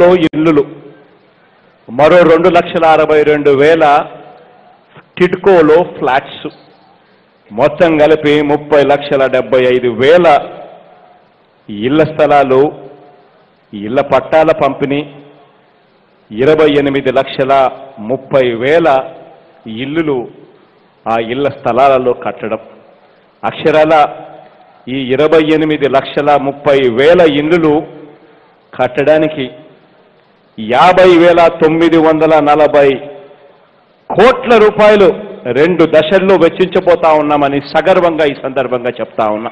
స్థలాలలో ఇల్లులు మరో రెండు లక్షల అరవై రెండు వేల టిడ్కోలో ఫ్లాట్స్ మొత్తం కలిపి ముప్పై లక్షల డెబ్బై ఐదు వేల ఇళ్ల స్థలాలు ఇళ్ల పట్టాల పంపిణీ ఇరవై ఎనిమిది లక్షల ముప్పై వేల ఇల్లులు ఆ ఇళ్ల స్థలాలలో కట్టడం అక్షరాల ఈ ఇరవై ఎనిమిది లక్షల ముప్పై వేల ఇల్లులు కట్టడానికి యాభై వేల తొమ్మిది వందల నలభై కోట్ల రూపాయలు రెండు దశల్లో వెచ్చించబోతా ఉన్నామని సగర్వంగా ఈ సందర్భంగా చెప్తా ఉన్నా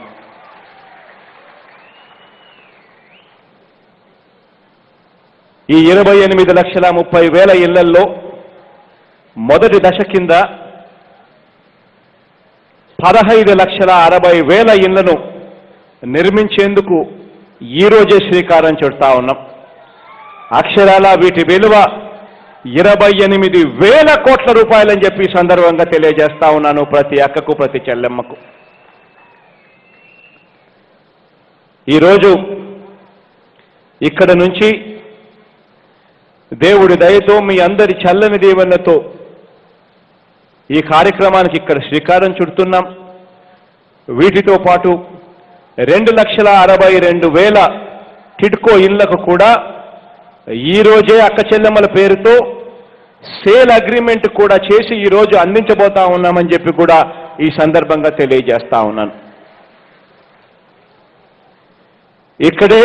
ఈ ఇరవై ఎనిమిది లక్షల ముప్పై వేల ఇళ్లల్లో మొదటి దశ కింద పదహైదు లక్షల అరవై వేల ఇళ్లను నిర్మించేందుకు ఈ రోజే శ్రీకారం చుడతా ఉన్నాం అక్షరాల వీటి విలువ ఇరవై ఎనిమిది వేల కోట్ల రూపాయలని చెప్పి ఈ సందర్భంగా తెలియజేస్తా ఉన్నాను ప్రతి అక్కకు ప్రతి చెల్లెమ్మకు ఈరోజు ఇక్కడ నుంచి దేవుడి దయతో మీ అందరి చల్లని దీవెనతో ఈ కార్యక్రమానికి ఇక్కడ శ్రీకారం చుడుతున్నాం వీటితో పాటు రెండు లక్షల అరవై రెండు వేల టిడ్కో ఇళ్లకు కూడా ఈ రోజే అక్క చెల్లెమ్మల పేరుతో సేల్ అగ్రిమెంట్ కూడా చేసి ఈ రోజు అందించబోతా ఉన్నామని చెప్పి కూడా ఈ సందర్భంగా తెలియజేస్తా ఉన్నాను ఇక్కడే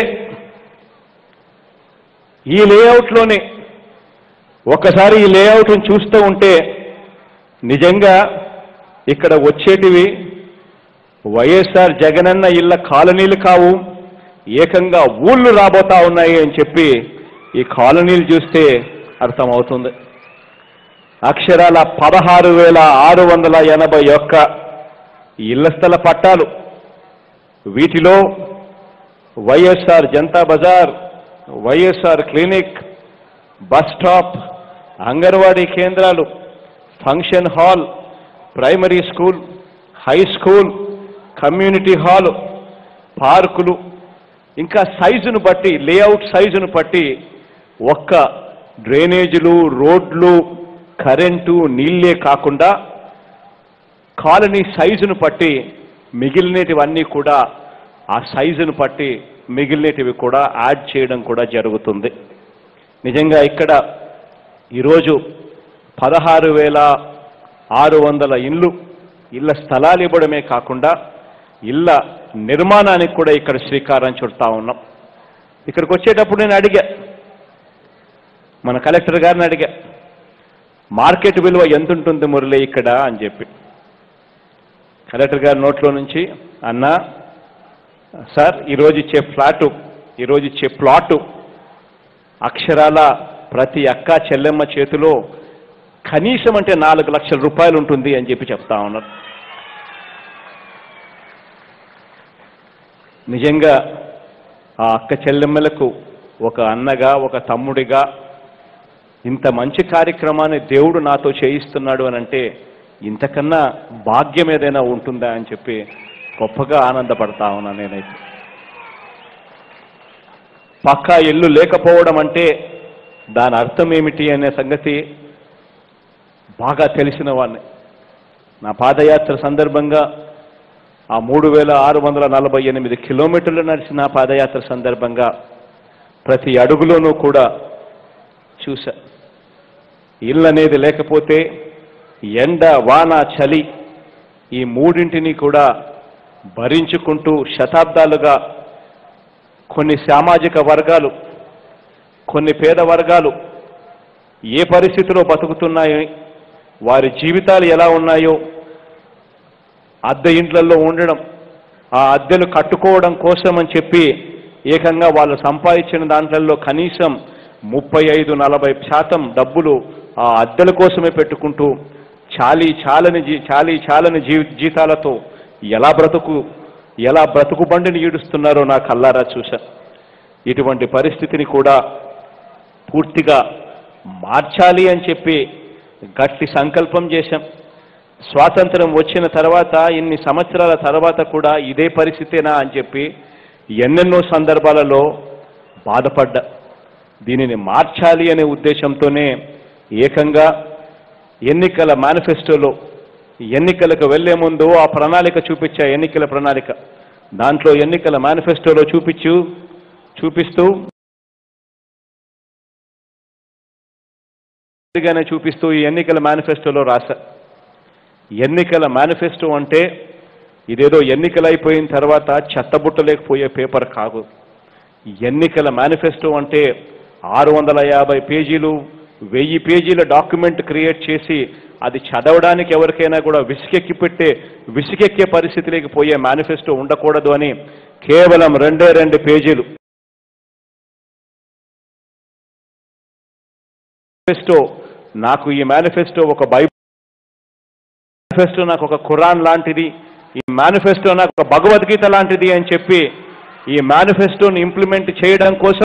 ఈ లేఅవుట్లోనే ఒకసారి ఈ లేఅవుట్ను చూస్తూ ఉంటే నిజంగా ఇక్కడ వచ్చేటివి వైఎస్ఆర్ జగనన్న ఇళ్ల కాలనీలు కావు ఏకంగా ఊళ్ళు రాబోతా ఉన్నాయి అని చెప్పి ఈ కాలనీలు చూస్తే అర్థమవుతుంది అక్షరాల పదహారు వేల ఆరు వందల ఎనభై ఒక్క ఇళ్ల స్థల పట్టాలు వీటిలో YSR Janata Bazar YSR clinic bus stop anganwadi కేంద్రాలు function hall primary school high school community hall పార్కులు ఇంకా సైజును బట్టి లేఅవుట్ సైజును బట్టి ఒక్క డ్రైనేజీలు రోడ్లు కరెంటు నీళ్ళే కాకుండా కాలనీ సైజును బట్టి మిగిలినటివన్నీ కూడా ఆ సైజును బట్టి మిగిలినటివి కూడా యాడ్ చేయడం కూడా జరుగుతుంది నిజంగా ఇక్కడ ఈరోజు పదహారు వేల ఆరు వందల ఇళ్ళు ఇళ్ళ స్థలాలు ఇవ్వడమే కాకుండా ఇళ్ళ నిర్మాణానికి కూడా ఇక్కడ శ్రీకారం చుడతా ఉన్నాం ఇక్కడికి వచ్చేటప్పుడు నేను అడిగా మన కలెక్టర్ గారిని అడిగా మార్కెట్ విలువ ఎంత ఉంటుంది మురళి ఇక్కడ అని చెప్పి కలెక్టర్ గారి నోట్లో నుంచి అన్నా సార్ ఈరోజు ఇచ్చే ఫ్లాటు ఈరోజు ఇచ్చే ప్లాటు అక్షరాల ప్రతి అక్క చెల్లెమ్మ చేతిలో కనీసం అంటే నాలుగు లక్షల రూపాయలు ఉంటుంది అని చెప్పి చెప్తా ఉన్నారు నిజంగా ఆ అక్క చెల్లెమ్మలకు ఒక అన్నగా ఒక తమ్ముడిగా ఇంత మంచి కార్యక్రమాన్ని దేవుడు నాతో చేయిస్తున్నాడు అని అంటే ఇంతకన్నా భాగ్యం ఏదైనా ఉంటుందా అని చెప్పి గొప్పగా ఆనందపడతా ఉన్నా నేనైతే పక్కా ఇల్లు లేకపోవడం అంటే దాని అర్థం ఏమిటి అనే సంగతి బాగా తెలిసిన వాడిని నా పాదయాత్ర సందర్భంగా ఆ మూడు వేల ఆరు వందల నలభై ఎనిమిది కిలోమీటర్లు నడిచిన పాదయాత్ర సందర్భంగా ప్రతి అడుగులోనూ కూడా చూశా ఇల్లు అనేది లేకపోతే ఎండ వాన చలి ఈ మూడింటిని కూడా భరించుకుంటూ శతాబ్దాలుగా కొన్ని సామాజిక వర్గాలు కొన్ని పేద వర్గాలు ఏ పరిస్థితిలో బతుకుతున్నాయో వారి జీవితాలు ఎలా ఉన్నాయో అద్దె ఇండ్లలో ఉండడం ఆ అద్దెలు కట్టుకోవడం కోసం అని చెప్పి ఏకంగా వాళ్ళు సంపాదించిన దాంట్లలో కనీసం ముప్పై ఐదు నలభై శాతం డబ్బులు ఆ అద్దెల కోసమే పెట్టుకుంటూ చాలీ చాలని జీ చాలీ చాలని జీ జీతాలతో ఎలా బ్రతుకు ఎలా బ్రతుకు బండిని ఈడుస్తున్నారో నా కల్లారా చూశా ఇటువంటి పరిస్థితిని కూడా పూర్తిగా మార్చాలి అని చెప్పి గట్టి సంకల్పం చేశాం స్వాతంత్రం వచ్చిన తర్వాత ఇన్ని సంవత్సరాల తర్వాత కూడా ఇదే పరిస్థితేనా అని చెప్పి ఎన్నెన్నో సందర్భాలలో బాధపడ్డా దీనిని మార్చాలి అనే ఉద్దేశంతోనే ఏకంగా ఎన్నికల మేనిఫెస్టోలో ఎన్నికలకు వెళ్లే ముందు ఆ ప్రణాళిక చూపించా ఎన్నికల ప్రణాళిక దాంట్లో ఎన్నికల మేనిఫెస్టోలో చూపించు చూపిస్తూ గానే చూపిస్తూ ఈ ఎన్నికల మేనిఫెస్టోలో రాశా ఎన్నికల మేనిఫెస్టో అంటే ఇదేదో ఎన్నికలు అయిపోయిన తర్వాత చెత్తబుట్టలేకపోయే పేపర్ కాదు ఎన్నికల మేనిఫెస్టో అంటే ఆరు వందల యాభై పేజీలు వెయ్యి పేజీల డాక్యుమెంట్ క్రియేట్ చేసి అది చదవడానికి ఎవరికైనా కూడా విసుకెక్కి పెట్టే విసుకెక్కే పరిస్థితిలోకి పోయే మేనిఫెస్టో ఉండకూడదు అని కేవలం రెండే రెండు పేజీలు మేనిఫెస్టో నాకు ఈ మేనిఫెస్టో ఒక బైబిల్ మేనిఫెస్టో నాకు ఒక ఖురాన్ లాంటిది ఈ మేనిఫెస్టో నాకు ఒక భగవద్గీత లాంటిది అని చెప్పి ఈ మేనిఫెస్టోని ఇంప్లిమెంట్ చేయడం కోసం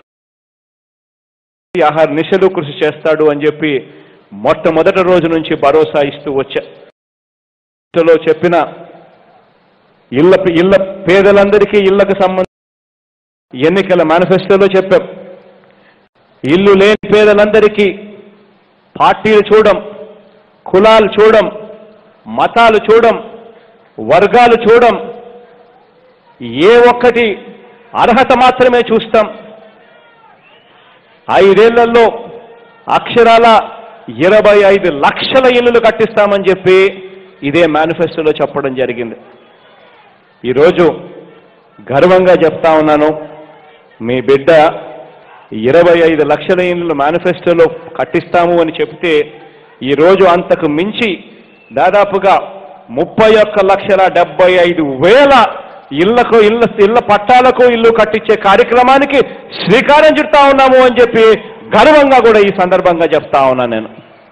ఆహార నిశలు కృషి చేస్తాడు అని చెప్పి మొట్టమొదటి రోజు నుంచి భరోసా ఇస్తూ వచ్చా లో చెప్పిన ఇళ్ళ ఇళ్ళ పేదలందరికీ ఇళ్లకు సంబంధించి ఎన్నికల మేనిఫెస్టోలో చెప్పాం ఇల్లు లేని పేదలందరికీ పార్టీలు చూడం కులాలు చూడం మతాలు చూడం వర్గాలు చూడం ఏ ఒక్కటి అర్హత మాత్రమే చూస్తాం ఐదేళ్లలో అక్షరాల ఇరవై ఐదు లక్షల ఇల్లులు కట్టిస్తామని చెప్పి ఇదే మేనిఫెస్టోలో చెప్పడం జరిగింది ఈరోజు గర్వంగా చెప్తా ఉన్నాను మీ బిడ్డ ఇరవై ఐదు లక్షల ఇళ్ళు మేనిఫెస్టోలో కట్టిస్తాము అని చెప్తే ఈరోజు అంతకు మించి దాదాపుగా ముప్పై ఒక్క లక్షల డెబ్బై ఐదు వేల ఇళ్లకు ఇళ్ళ ఇళ్ల పట్టాలకు ఇల్లు కట్టించే కార్యక్రమానికి శ్రీకారం చుడతా ఉన్నాము అని చెప్పి గర్వంగా కూడా ఈ సందర్భంగా చెప్తా ఉన్నా నేను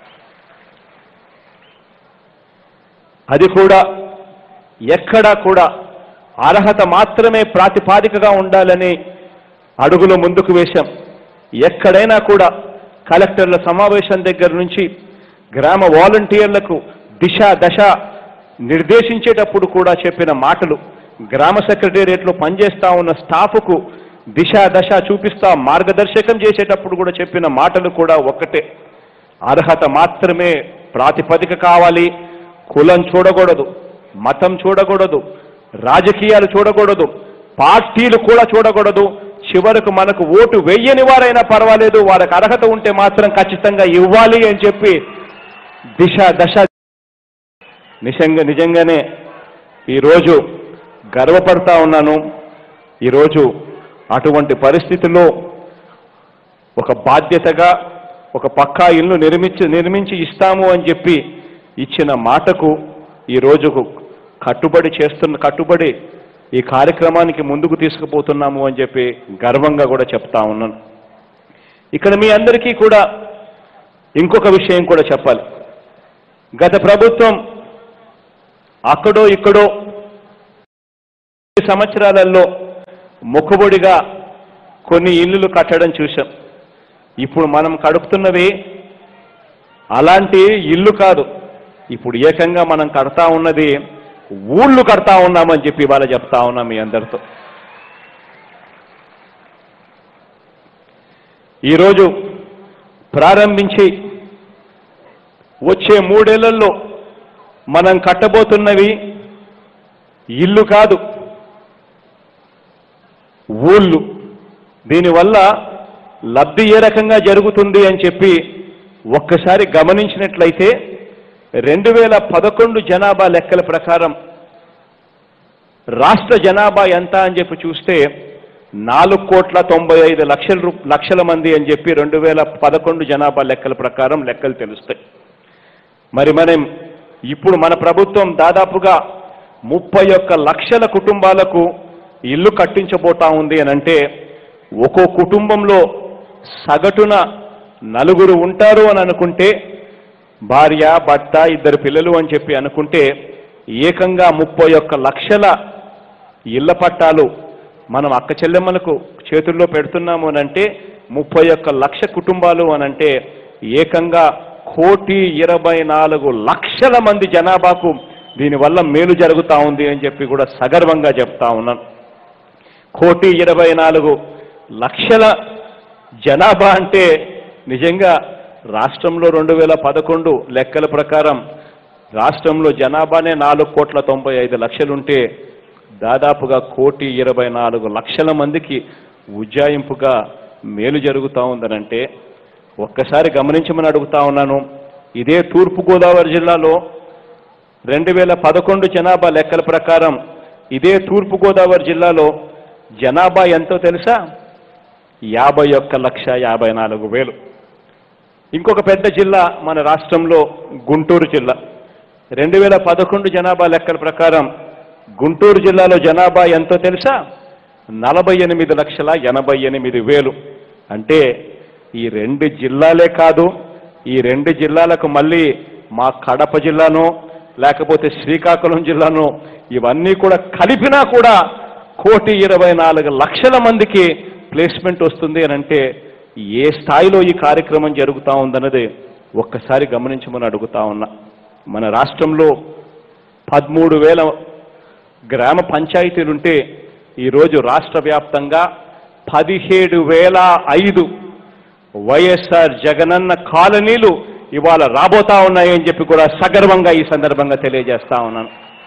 అది కూడా ఎక్కడా కూడా అర్హత మాత్రమే ప్రాతిపాదికగా ఉండాలని అడుగులు ముందుకు వేశాం ఎక్కడైనా కూడా కలెక్టర్ల సమావేశం దగ్గర నుంచి గ్రామ వాలంటీర్లకు దిశ దశ నిర్దేశించేటప్పుడు కూడా చెప్పిన మాటలు గ్రామ సెక్రటేరియట్లో పనిచేస్తా ఉన్న స్టాఫ్కు దిశ దశ చూపిస్తా మార్గదర్శకం చేసేటప్పుడు కూడా చెప్పిన మాటలు కూడా ఒక్కటే అర్హత మాత్రమే ప్రాతిపదిక కావాలి కులం చూడకూడదు మతం చూడకూడదు రాజకీయాలు చూడకూడదు పార్టీలు కూడా చూడకూడదు చివరకు మనకు ఓటు వెయ్యని వారైనా పర్వాలేదు వారికి అర్హత ఉంటే మాత్రం ఖచ్చితంగా ఇవ్వాలి అని చెప్పి దిశ దశ నిజంగా నిజంగానే ఈరోజు గర్వపడతా ఉన్నాను ఈరోజు అటువంటి పరిస్థితుల్లో ఒక బాధ్యతగా ఒక పక్కా ఇల్లు నిర్మించి నిర్మించి ఇస్తాము అని చెప్పి ఇచ్చిన మాటకు ఈ రోజుకు కట్టుబడి చేస్తున్న కట్టుబడి ఈ కార్యక్రమానికి ముందుకు తీసుకుపోతున్నాము అని చెప్పి గర్వంగా కూడా చెప్తా ఉన్నాను ఇక్కడ మీ అందరికీ కూడా ఇంకొక విషయం కూడా చెప్పాలి గత ప్రభుత్వం అక్కడో ఇక్కడో ఈ సంవత్సరాలలో మొక్కుబడిగా కొన్ని ఇల్లులు కట్టడం చూశాం ఇప్పుడు మనం కడుపుతున్నవి అలాంటి ఇల్లు కాదు ఇప్పుడు ఏకంగా మనం కడతా ఉన్నది ఊళ్ళు కడతా ఉన్నామని చెప్పి ఇవాళ చెప్తా ఉన్నాం మీ అందరితో ఈరోజు ప్రారంభించి వచ్చే మూడేళ్లలో మనం కట్టబోతున్నవి ఇల్లు కాదు ఊళ్ళు దీనివల్ల లబ్ధి ఏ రకంగా జరుగుతుంది అని చెప్పి ఒక్కసారి గమనించినట్లయితే రెండు వేల పదకొండు జనాభా లెక్కల ప్రకారం రాష్ట్ర జనాభా ఎంత అని చెప్పి చూస్తే నాలుగు కోట్ల తొంభై ఐదు లక్షల రూ లక్షల మంది అని చెప్పి రెండు వేల పదకొండు జనాభా లెక్కల ప్రకారం లెక్కలు తెలుస్తాయి మరి మనం ఇప్పుడు మన ప్రభుత్వం దాదాపుగా ముప్పై ఒక్క లక్షల కుటుంబాలకు ఇల్లు కట్టించబోతా ఉంది అని అంటే ఒక్కో కుటుంబంలో సగటున నలుగురు ఉంటారు అని అనుకుంటే భార్య భర్త ఇద్దరు పిల్లలు అని చెప్పి అనుకుంటే ఏకంగా ముప్పై ఒక్క లక్షల ఇళ్ల పట్టాలు మనం అక్క చెల్లెమ్మలకు చేతుల్లో పెడుతున్నాము అని అంటే ముప్పై ఒక్క లక్ష కుటుంబాలు అని అంటే ఏకంగా కోటి ఇరవై నాలుగు లక్షల మంది జనాభాకు దీనివల్ల మేలు జరుగుతా ఉంది అని చెప్పి కూడా సగర్వంగా చెప్తా ఉన్నాను కోటి ఇరవై నాలుగు లక్షల జనాభా అంటే నిజంగా రాష్ట్రంలో రెండు వేల పదకొండు లెక్కల ప్రకారం రాష్ట్రంలో జనాభానే నాలుగు కోట్ల తొంభై ఐదు లక్షలుంటే దాదాపుగా కోటి ఇరవై నాలుగు లక్షల మందికి ఉజ్జాయింపుగా మేలు జరుగుతూ ఉందనంటే ఒక్కసారి గమనించమని అడుగుతా ఉన్నాను ఇదే తూర్పుగోదావరి జిల్లాలో రెండు వేల పదకొండు జనాభా లెక్కల ప్రకారం ఇదే తూర్పుగోదావరి జిల్లాలో జనాభా ఎంతో తెలుసా యాభై ఒక్క లక్ష యాభై నాలుగు వేలు ఇంకొక పెద్ద జిల్లా మన రాష్ట్రంలో గుంటూరు జిల్లా రెండు వేల పదకొండు జనాభా లెక్కల ప్రకారం గుంటూరు జిల్లాలో జనాభా ఎంతో తెలుసా నలభై ఎనిమిది లక్షల ఎనభై ఎనిమిది వేలు అంటే ఈ రెండు జిల్లాలే కాదు ఈ రెండు జిల్లాలకు మళ్ళీ మా కడప జిల్లాను లేకపోతే శ్రీకాకుళం జిల్లాను ఇవన్నీ కూడా కలిపినా కూడా కోటి ఇరవై నాలుగు లక్షల మందికి ప్లేస్మెంట్ వస్తుంది అని అంటే ఏ స్థాయిలో ఈ కార్యక్రమం జరుగుతూ ఉందన్నది ఒక్కసారి గమనించమని అడుగుతా ఉన్నా మన రాష్ట్రంలో పదమూడు వేల గ్రామ పంచాయతీలుంటే ఈరోజు రాష్ట్ర వ్యాప్తంగా పదిహేడు వేల ఐదు వైఎస్ఆర్ జగనన్న కాలనీలు ఇవాళ రాబోతా ఉన్నాయని చెప్పి కూడా సగర్వంగా ఈ సందర్భంగా తెలియజేస్తా ఉన్నాను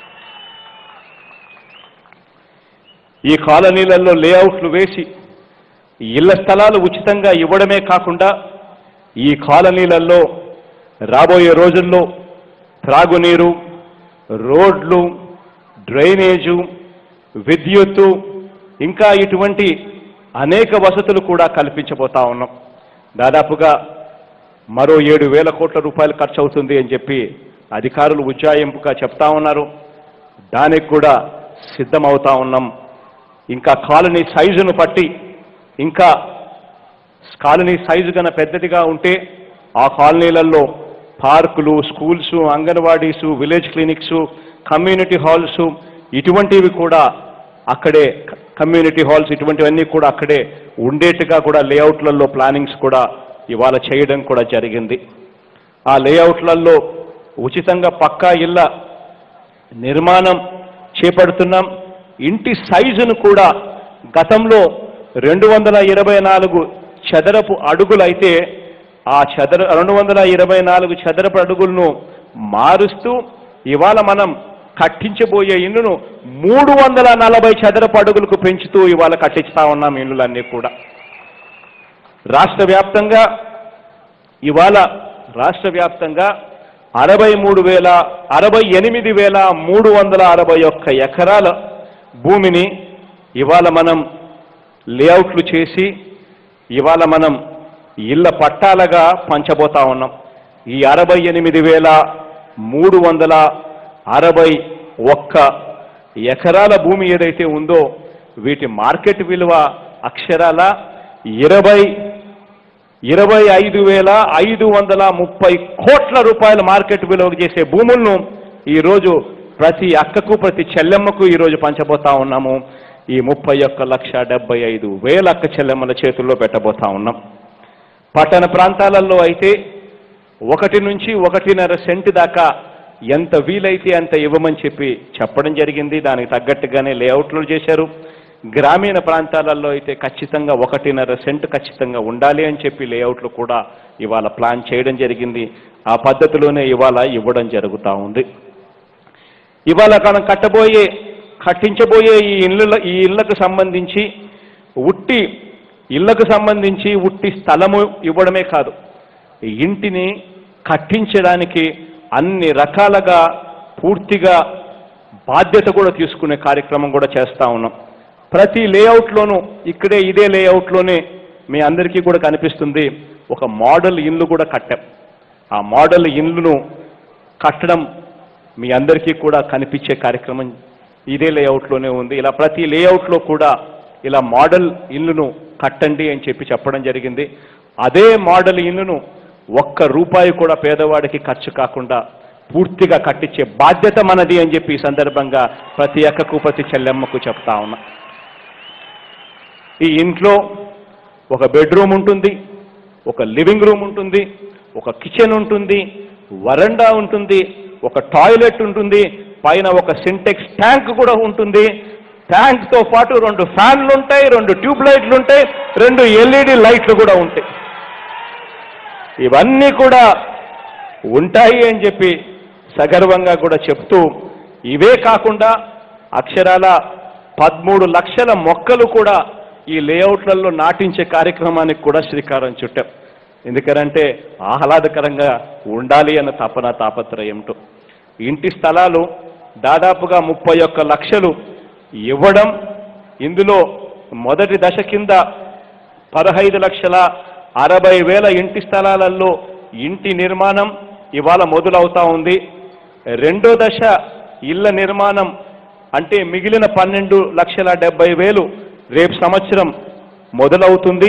ఈ కాలనీలలో లేఅవుట్లు వేసి ఇళ్ల స్థలాలు ఉచితంగా ఇవ్వడమే కాకుండా ఈ కాలనీలలో రాబోయే రోజుల్లో త్రాగునీరు రోడ్లు డ్రైనేజు విద్యుత్తు ఇంకా ఇటువంటి అనేక వసతులు కూడా కల్పించబోతా ఉన్నాం దాదాపుగా మరో ఏడు వేల కోట్ల రూపాయలు ఖర్చు అవుతుంది అని చెప్పి అధికారులు ఉజ్జాయింపుగా చెప్తా ఉన్నారు దానికి కూడా సిద్ధమవుతా ఉన్నాం ఇంకా కాలనీ సైజును బట్టి ఇంకా కాలనీ సైజు కన్నా పెద్దదిగా ఉంటే ఆ కాలనీలలో పార్కులు schools anganwadis village clinics community halls ఇటువంటివి కూడా అక్కడే కమ్యూనిటీ హాల్స్ ఇటువంటివన్నీ కూడా అక్కడే ఉండేట్టుగా కూడా లేఅవుట్లలో ప్లానింగ్స్ కూడా ఇవాళ చేయడం కూడా జరిగింది ఆ లేఅవుట్లలో ఉచితంగా పక్కా ఇళ్ళ నిర్మాణం చేపడుతున్నాం ఇంటి సైజును కూడా గతంలో రెండు వందల ఇరవై నాలుగు చదరపు అడుగులైతే ఆ చదర రెండు వందల ఇరవై నాలుగు చదరపు అడుగులను మారుస్తూ ఇవాళ మనం కట్టించబోయే ఇల్లును మూడు వందల నలభై చదరపు అడుగులకు పెంచుతూ ఇవాళ కట్టిస్తా ఉన్నాం ఇల్లులన్నీ కూడా రాష్ట్ర వ్యాప్తంగా ఇవాళ రాష్ట్ర వ్యాప్తంగా అరవై మూడు వేల అరవై ఎనిమిది వేల మూడు వందల అరవై ఒక్క ఎకరాల భూమిని ఇవాళ మనం లేఅవుట్లు చేసి ఇవాళ మనం ఇళ్ళ పట్టాలుగా పంచబోతా ఉన్నాం ఈ అరవై ఎనిమిది వేల మూడు వందల అరవై ఒక్క ఎకరాల భూమి ఏదైతే ఉందో వీటి మార్కెట్ విలువ అక్షరాల ఇరవై ఇరవై ఐదు వేల ఐదు వందల ముప్పై కోట్ల రూపాయల మార్కెట్ విలువ చేసే భూములను ఈరోజు ప్రతి అక్కకు ప్రతి చెల్లెమ్మకు ఈరోజు పంచబోతా ఉన్నాము ఈ ముప్పై ఒక్క లక్ష డెబ్బై ఐదు వేల అక్క చెల్లెమ్మల చేతుల్లో పెట్టబోతా ఉన్నాం పట్టణ ప్రాంతాలలో అయితే ఒకటి నుంచి ఒకటిన్నర సెంటు దాకా ఎంత వీలైతే అంత ఇవ్వమని చెప్పి చెప్పడం జరిగింది దానికి తగ్గట్టుగానే లేఅవుట్లు చేశారు గ్రామీణ ప్రాంతాలలో అయితే ఖచ్చితంగా ఒకటిన్నర సెంటు ఖచ్చితంగా ఉండాలి అని చెప్పి లేఅవుట్లు కూడా ఇవాళ ప్లాన్ చేయడం జరిగింది ఆ పద్ధతిలోనే ఇవాళ ఇవ్వడం జరుగుతూ ఉంది ఇవాళ మనం కట్టబోయే కట్టించబోయే ఈ ఇళ్ళ ఈ ఇళ్లకు సంబంధించి ఉట్టి ఇళ్లకు సంబంధించి ఉట్టి స్థలము ఇవ్వడమే కాదు ఈ ఇంటిని కట్టించడానికి అన్ని రకాలుగా పూర్తిగా బాధ్యత కూడా తీసుకునే కార్యక్రమం కూడా చేస్తా ఉన్నాం ప్రతి లేఅవుట్లోనూ ఇక్కడే ఇదే లేఅవుట్లోనే మీ అందరికీ కూడా కనిపిస్తుంది ఒక మోడల్ ఇల్లు కూడా కట్టాం ఆ మోడల్ ఇల్లును కట్టడం మీ అందరికీ కూడా కనిపించే కార్యక్రమం ఇదే లేఅవుట్లోనే ఉంది ఇలా ప్రతి లేఅవుట్లో కూడా ఇలా మోడల్ ఇల్లును కట్టండి అని చెప్పి చెప్పడం జరిగింది అదే మోడల్ ఇల్లును ఒక్క రూపాయి కూడా పేదవాడికి ఖర్చు కాకుండా పూర్తిగా కట్టించే బాధ్యత మనది అని చెప్పి ఈ సందర్భంగా ప్రతి అక్కకు ప్రతి చెల్లెమ్మకు చెప్తా ఉన్నా ఈ ఇంట్లో ఒక బెడ్రూమ్ ఉంటుంది ఒక లివింగ్ రూమ్ ఉంటుంది ఒక కిచెన్ ఉంటుంది వరండా ఉంటుంది ఒక టాయిలెట్ ఉంటుంది పైన ఒక సింటెక్స్ ట్యాంక్ కూడా ఉంటుంది ట్యాంక్తో పాటు రెండు ఫ్యాన్లు ఉంటాయి రెండు ట్యూబ్ లైట్లు ఉంటాయి రెండు ఎల్ఈడి లైట్లు కూడా ఉంటాయి ఇవన్నీ కూడా ఉంటాయి అని చెప్పి సగర్వంగా కూడా చెప్తూ ఇవే కాకుండా అక్షరాల పదమూడు లక్షల మొక్కలు కూడా ఈ లేఅవుట్లలో నాటించే కార్యక్రమానికి కూడా శ్రీకారం చుట్టాం ఎందుకనంటే ఆహ్లాదకరంగా ఉండాలి అన్న తపన తాపత్రయంతో ఇంటి స్థలాలు దాదాపుగా ముప్పై ఒక్క లక్షలు ఇవ్వడం ఇందులో మొదటి దశ కింద పదహైదు లక్షల అరవై వేల ఇంటి స్థలాలలో ఇంటి నిర్మాణం ఇవాళ మొదలవుతా ఉంది రెండో దశ ఇళ్ల నిర్మాణం అంటే మిగిలిన పన్నెండు లక్షల డెబ్బై వేలు రేపు సంవత్సరం మొదలవుతుంది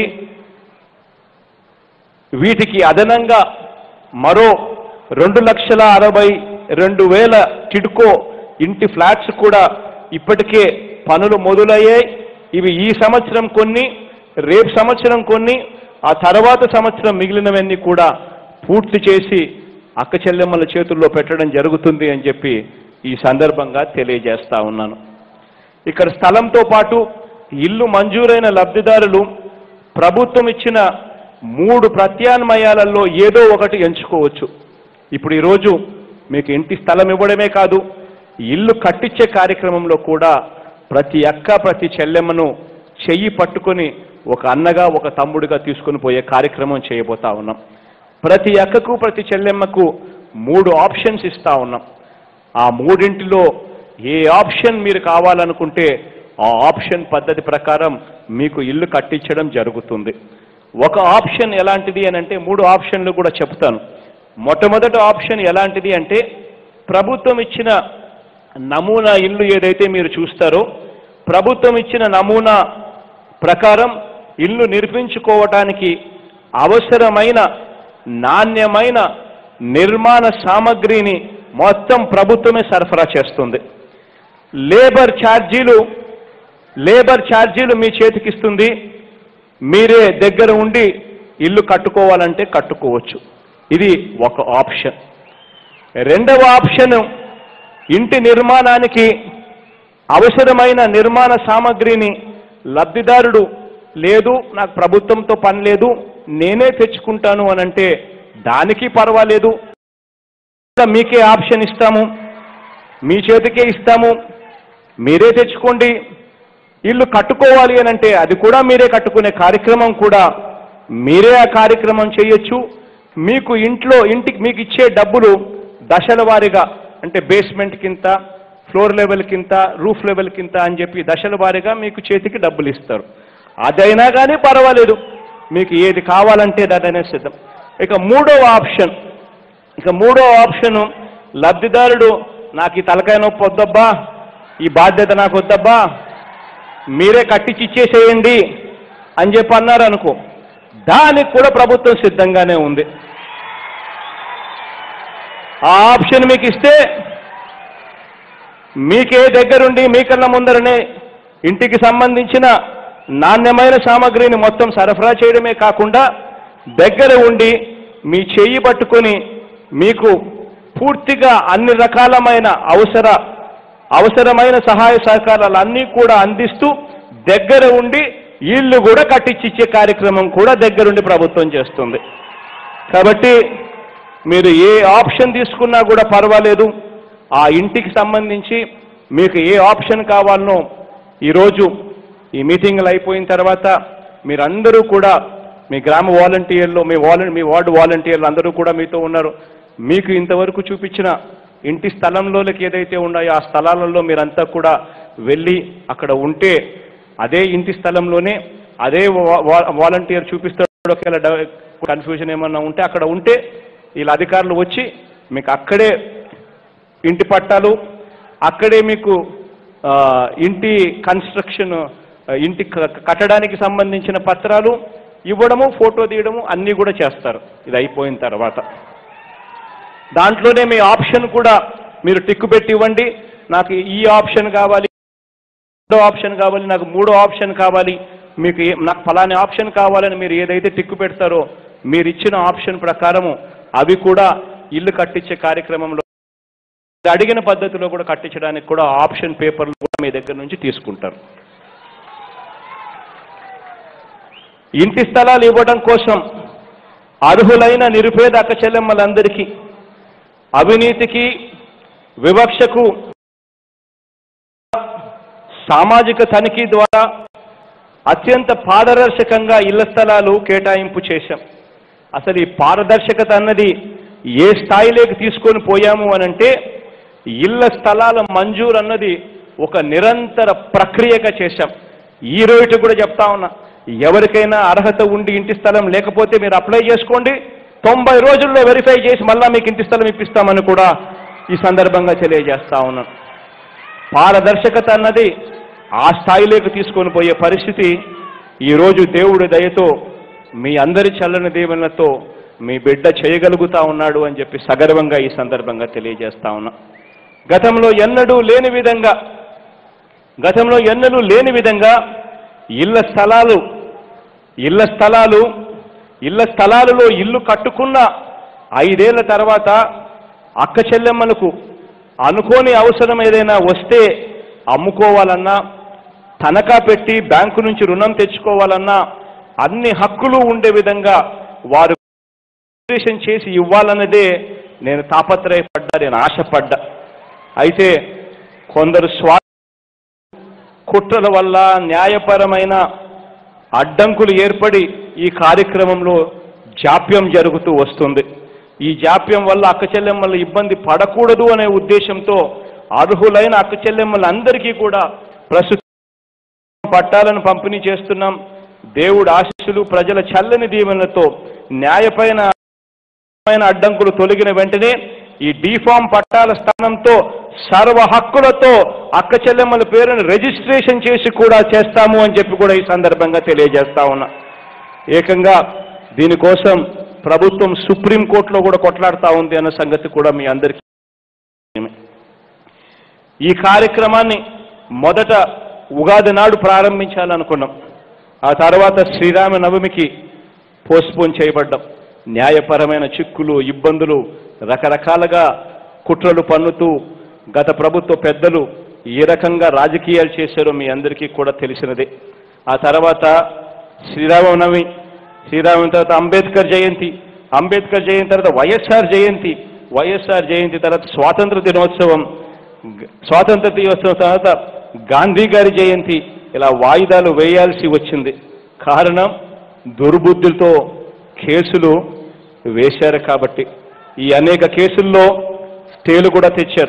వీటికి అదనంగా మరో రెండు లక్షల అరవై రెండు వేల టిడ్కో ఇంటి ఫ్లాట్స్ కూడా ఇప్పటికే పనులు మొదలయ్యాయి ఇవి ఈ సంవత్సరం కొన్ని రేపు సంవత్సరం కొన్ని ఆ తర్వాత సంవత్సరం మిగిలినవన్నీ కూడా పూర్తి చేసి అక్క చెల్లెమ్మల చేతుల్లో పెట్టడం జరుగుతుంది అని చెప్పి ఈ సందర్భంగా తెలియజేస్తా ఉన్నాను ఇక్కడ స్థలంతో పాటు ఇల్లు మంజూరైన లబ్ధిదారులు ప్రభుత్వం ఇచ్చిన మూడు ప్రత్యామ్నాయాలలో ఏదో ఒకటి ఎంచుకోవచ్చు ఇప్పుడు ఈరోజు మీకు ఇంటి స్థలం ఇవ్వడమే కాదు ఇల్లు కట్టించే కార్యక్రమంలో కూడా ప్రతి అక్క ప్రతి చెల్లెమ్మను చెయ్యి పట్టుకొని ఒక అన్నగా ఒక తమ్ముడిగా తీసుకొని పోయే కార్యక్రమం చేయబోతా ఉన్నాం ప్రతి అక్కకు ప్రతి చెల్లెమ్మకు మూడు ఆప్షన్స్ ఇస్తా ఉన్నాం ఆ మూడింటిలో ఏ ఆప్షన్ మీరు కావాలనుకుంటే ఆ ఆప్షన్ పద్ధతి ప్రకారం మీకు ఇల్లు కట్టించడం జరుగుతుంది ఒక ఆప్షన్ ఎలాంటిది అని అంటే మూడు ఆప్షన్లు కూడా చెప్తాను మొట్టమొదటి ఆప్షన్ ఎలాంటిది అంటే ప్రభుత్వం ఇచ్చిన నమూనా ఇల్లు ఏదైతే మీరు చూస్తారో ప్రభుత్వం ఇచ్చిన నమూనా ప్రకారం ఇల్లు నిర్మించుకోవటానికి అవసరమైన నాణ్యమైన నిర్మాణ సామగ్రిని మొత్తం ప్రభుత్వమే సరఫరా చేస్తుంది లేబర్ ఛార్జీలు లేబర్ ఛార్జీలు మీ చేతికిస్తుంది మీరే దగ్గర ఉండి ఇల్లు కట్టుకోవాలంటే కట్టుకోవచ్చు ఇది ఒక ఆప్షన్ రెండవ ఆప్షన్ ఇంటి నిర్మాణానికి అవసరమైన నిర్మాణ సామగ్రిని లబ్ధిదారుడు లేదు నాకు ప్రభుత్వంతో పని లేదు నేనే తెచ్చుకుంటాను అని అంటే దానికి పర్వాలేదు ఇంకా మీకే ఆప్షన్ ఇస్తాము మీ చేతికే ఇస్తాము మీరే తెచ్చుకోండి ఇల్లు కట్టుకోవాలి అని అంటే అది కూడా మీరే కట్టుకునే కార్యక్రమం కూడా మీరే ఆ కార్యక్రమం చేయొచ్చు మీకు ఇంట్లో ఇంటికి మీకు ఇచ్చే డబ్బులు దశల వారీగా అంటే బేస్మెంట్ కింద ఫ్లోర్ లెవెల్ కింద రూఫ్ లెవెల్ కింద అని చెప్పి దశల వారీగా మీకు చేతికి డబ్బులు ఇస్తారు అదైనా కానీ పర్వాలేదు మీకు ఏది కావాలంటే అదైనా సిద్ధం ఇక మూడవ ఆప్షన్ ఇక మూడో ఆప్షను లబ్ధిదారుడు నాకు ఈ తలకాయ నొప్పి వద్దబ్బా ఈ బాధ్యత నాకు వద్దబ్బా మీరే కట్టించి ఇచ్చేసేయండి అని చెప్పి అన్నారు అనుకో దానికి కూడా ప్రభుత్వం సిద్ధంగానే ఉంది ఆ ఆప్షన్ మీకు ఇస్తే మీకే దగ్గరుండి మీకన్నా ముందరనే ఇంటికి సంబంధించిన నాణ్యమైన సామగ్రిని మొత్తం సరఫరా చేయడమే కాకుండా దగ్గర ఉండి మీ చెయ్యి పట్టుకొని మీకు పూర్తిగా అన్ని రకాలమైన అవసర అవసరమైన సహాయ సహకారాలు అన్నీ కూడా అందిస్తూ దగ్గర ఉండి ఇల్లు కూడా కట్టించిచ్చే కార్యక్రమం కూడా దగ్గరుండి ప్రభుత్వం చేస్తుంది కాబట్టి మీరు ఏ ఆప్షన్ తీసుకున్నా కూడా పర్వాలేదు ఆ ఇంటికి సంబంధించి మీకు ఏ ఆప్షన్ కావాలనో ఈరోజు ఈ మీటింగ్లు అయిపోయిన తర్వాత మీరందరూ కూడా మీ గ్రామ వాలంటీర్లు మీ వాలం మీ వార్డు వాలంటీర్లు అందరూ కూడా మీతో ఉన్నారు మీకు ఇంతవరకు చూపించిన ఇంటి స్థలంలోకి ఏదైతే ఉన్నాయో ఆ స్థలాలలో మీరంతా కూడా వెళ్ళి అక్కడ ఉంటే అదే ఇంటి స్థలంలోనే అదే వా- వా- వాలంటీర్ చూపిస్తాడు ఒకవేళ డ- కన్ఫ్యూజన్ ఏమన్నా ఉంటే అక్కడ ఉంటే వీళ్ళ అధికారులు వచ్చి మీకు అక్కడే ఇంటి పట్టాలు అక్కడే మీకు ఆ, ఇంటి కన్స్ట్రక్షన్ ఆ, ఇంటి క- కట్టడానికి సంబంధించిన పత్రాలు ఇవ్వడము ఫోటో తీయడము అన్నీ కూడా చేస్తారు ఇది అయిపోయిన తర్వాత దాంట్లోనే మీ ఆప్షన్ కూడా మీరు టిక్కు పెట్టి ఇవ్వండి నాకు ఈ ఆప్షన్ కావాలి రెండో ఆప్షన్ కావాలి నాకు మూడో ఆప్షన్ కావాలి మీకు ఏ- నాకు ఫలాని ఆప్షన్ కావాలని మీరు ఏదైతే టిక్కు పెడతారో మీరు ఇచ్చిన ఆప్షన్ ప్రకారము అవి కూడా ఇల్లు కట్టించే కార్యక్రమంలో అడిగిన పద్ధతిలో కూడా కట్టించడానికి కూడా ఆప్షన్ పేపర్లు కూడా మీ దగ్గర నుంచి తీసుకుంటారు ఇంటి స్థలాలు ఇవ్వడం కోసం అర్హులైన నిరుపేద అక్క చెల్లెమ్మలందరికీ అవినీతికి వివక్షకు సామాజిక తనిఖీ ద్వారా అత్యంత పారదర్శకంగా ఇళ్ల స్థలాలు కేటాయింపు చేశాం అసలు ఈ పారదర్శకత అన్నది ఏ స్థాయిలోకి తీసుకొని పోయాము అనంటే ఇళ్ల స్థలాల మంజూరు అన్నది ఒక నిరంతర ప్రక్రియగా చేశాం ఈ రోజు కూడా చెప్తా ఉన్నా ఎవరికైనా అర్హత ఉండి ఇంటి స్థలం లేకపోతే మీరు అప్లై చేసుకోండి తొంభై రోజుల్లో వెరిఫై చేసి మళ్ళా మీకు ఇంటి స్థలం ఇప్పిస్తామని కూడా ఈ సందర్భంగా తెలియజేస్తా ఉన్నాను పారదర్శకత అన్నది ఆ స్థాయిలోకి తీసుకొని పోయే పరిస్థితి ఈరోజు దేవుడి దయతో మీ అందరి చల్లని దీవెనలతో మీ బిడ్డ చేయగలుగుతా ఉన్నాడు అని చెప్పి సగర్వంగా ఈ సందర్భంగా తెలియజేస్తా ఉన్నా గతంలో ఎన్నడూ లేని విధంగా గతంలో ఎన్నడూ లేని విధంగా ఇళ్ల స్థలాలు ఇళ్ల స్థలాలు ఇళ్ల స్థలాలలో ఇల్లు కట్టుకున్న ఐదేళ్ల తర్వాత అక్క చెల్లెమ్మలకు అనుకోని అవసరం ఏదైనా వస్తే అమ్ముకోవాలన్నా తనఖా పెట్టి బ్యాంకు నుంచి రుణం తెచ్చుకోవాలన్నా అన్ని హక్కులు ఉండే విధంగా వారు రిజిస్ట్రేషన్ చేసి ఇవ్వాలన్నదే నేను తాపత్రయపడ్డా నేను ఆశపడ్డా అయితే కొందరు స్వా కుట్రల వల్ల న్యాయపరమైన అడ్డంకులు ఏర్పడి ఈ కార్యక్రమంలో జాప్యం జరుగుతూ వస్తుంది ఈ జాప్యం వల్ల అక్క చెల్లెమ్మల ఇబ్బంది పడకూడదు అనే ఉద్దేశంతో అర్హులైన అక్క చెల్లెమ్మలందరికీ కూడా ప్రస్తుతం పట్టాలను పంపిణీ చేస్తున్నాం దేవుడు ఆశీస్సులు ప్రజల చల్లని దీవెనలతో న్యాయపైన మైన అడ్డంకులు తొలగిన వెంటనే ఈ డీఫామ్ పట్టాల స్థానంతో సర్వ హక్కులతో అక్క చెల్లెమ్మల పేరును రిజిస్ట్రేషన్ చేసి కూడా చేస్తాము అని చెప్పి కూడా ఈ సందర్భంగా తెలియజేస్తా ఉన్నా ఏకంగా దీనికోసం ప్రభుత్వం సుప్రీంకోర్టులో కూడా కొట్లాడుతా ఉంది అన్న సంగతి కూడా మీ అందరికీ ఈ కార్యక్రమాన్ని మొదట ఉగాది నాడు ప్రారంభించాలనుకున్నాం ఆ తర్వాత శ్రీరామ నవమికి పోస్ట్పోన్ చేయబడ్డాం న్యాయపరమైన చిక్కులు ఇబ్బందులు రకరకాలుగా కుట్రలు పన్నుతూ గత ప్రభుత్వ పెద్దలు ఏ రకంగా రాజకీయాలు చేశారో మీ అందరికీ కూడా తెలిసినదే ఆ తర్వాత శ్రీరామనవమి శ్రీరామం తర్వాత అంబేద్కర్ జయంతి అంబేద్కర్ జయంతి తర్వాత వైఎస్ఆర్ జయంతి వైఎస్ఆర్ జయంతి తర్వాత స్వాతంత్ర దినోత్సవం గ- స్వాతంత్ర దినోత్సవం తర్వాత గాంధీ గారి జయంతి ఇలా వాయిదాలు వేయాల్సి వచ్చింది కారణం దుర్బుద్ధులతో కేసులు వేశారు కాబట్టి ఈ అనేక కేసుల్లో స్టేలు కూడా తెచ్చారు